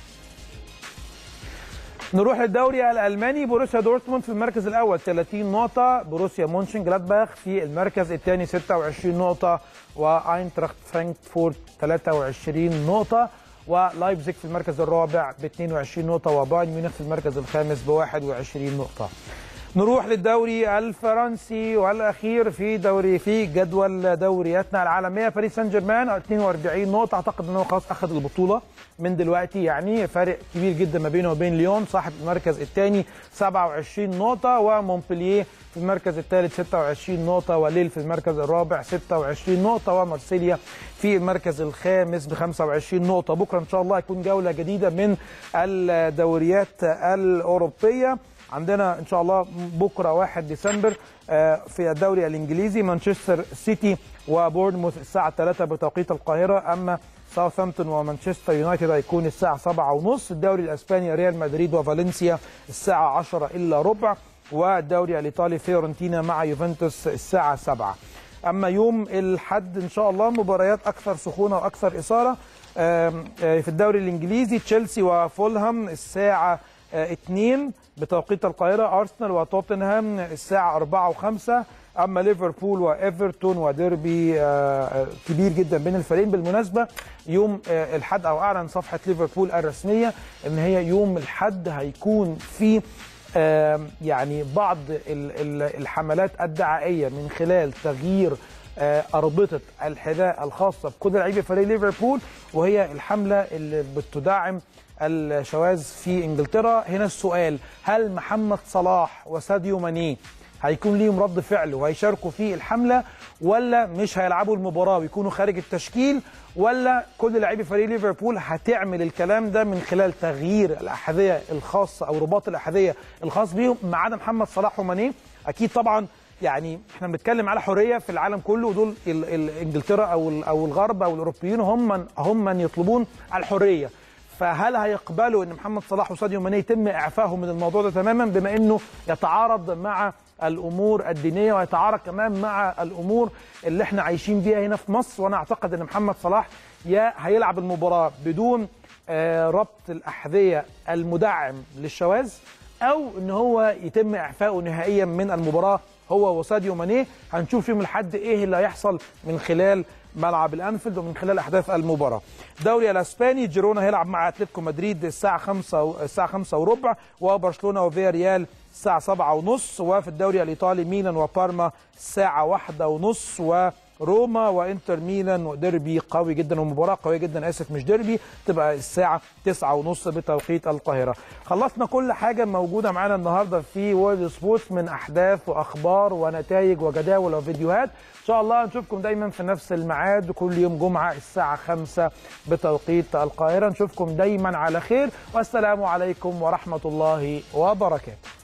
نروح للدوري الالماني بروسيا دورتموند في المركز الاول 30 نقطه بروسيا مونشن جلادباخ في المركز الثاني 26 نقطه واينتراخت فرانكفورت 23 نقطه ولايبزيج في المركز الرابع ب 22 نقطه وبايرن ميونخ في المركز الخامس ب 21 نقطه نروح للدوري الفرنسي والاخير في دوري في جدول دورياتنا العالميه باريس سان جيرمان 42 نقطه اعتقد ان هو خلاص اخذ البطوله من دلوقتي يعني فارق كبير جدا ما بينه وبين ليون صاحب المركز الثاني 27 نقطه ومونبلييه في المركز الثالث 26 نقطه وليل في المركز الرابع 26 نقطه ومارسيليا في المركز الخامس ب 25 نقطه بكره ان شاء الله هيكون جوله جديده من الدوريات الاوروبيه عندنا ان شاء الله بكره 1 ديسمبر في الدوري الانجليزي مانشستر سيتي وبورنموث الساعه 3 بتوقيت القاهره اما ساوثهامبتون ومانشستر يونايتد هيكون الساعه 7 ونص الدوري الاسباني ريال مدريد وفالنسيا الساعه 10 الا ربع والدوري الايطالي فيورنتينا مع يوفنتوس الساعه 7 اما يوم الحد ان شاء الله مباريات اكثر سخونه واكثر اثاره في الدوري الانجليزي تشيلسي وفولهام الساعه 2 بتوقيت القاهرة أرسنال وتوتنهام الساعة 4 و5 أما ليفربول وإيفرتون وديربي كبير جدا بين الفريقين بالمناسبة يوم الحد أو أعلن صفحة ليفربول الرسمية إن هي يوم الحد هيكون في يعني بعض الحملات الدعائية من خلال تغيير أربطة الحذاء الخاصة بكل لعيبة فريق ليفربول وهي الحملة اللي بتدعم الشواذ في انجلترا هنا السؤال هل محمد صلاح وساديو ماني هيكون ليهم رد فعل وهيشاركوا في الحمله ولا مش هيلعبوا المباراه ويكونوا خارج التشكيل ولا كل لاعبي فريق ليفربول هتعمل الكلام ده من خلال تغيير الاحذيه الخاصه او رباط الاحذيه الخاص بيهم ما عدا محمد صلاح وماني اكيد طبعا يعني احنا بنتكلم على حريه في العالم كله ودول انجلترا او او الغرب او الاوروبيين هم من هم من يطلبون الحريه فهل هيقبلوا ان محمد صلاح وساديو ماني يتم اعفائهم من الموضوع ده تماما بما انه يتعارض مع الامور الدينيه ويتعارض كمان مع الامور اللي احنا عايشين بيها هنا في مصر وانا اعتقد ان محمد صلاح يا هيلعب المباراه بدون ربط الاحذيه المدعم للشواذ او ان هو يتم اعفائه نهائيا من المباراه هو وساديو ماني هنشوف يوم الاحد ايه اللي هيحصل من خلال ملعب الانفيلد ومن خلال احداث المباراه. الدوري الاسباني جيرونا هيلعب مع اتلتيكو مدريد الساعه 5 و... الساعه 5 وربع وبرشلونه وفيا ريال الساعه 7 ونص وفي الدوري الايطالي ميلان وبارما الساعه 1 ونص و روما وانتر ميلان ديربي قوي جدا ومباراه قويه جدا اسف مش ديربي تبقى الساعه 9 ونص بتوقيت القاهره خلصنا كل حاجه موجوده معانا النهارده في وورلد سبورتس من احداث واخبار ونتائج وجداول وفيديوهات ان شاء الله نشوفكم دايما في نفس الميعاد كل يوم جمعه الساعه 5 بتوقيت القاهره نشوفكم دايما على خير والسلام عليكم ورحمه الله وبركاته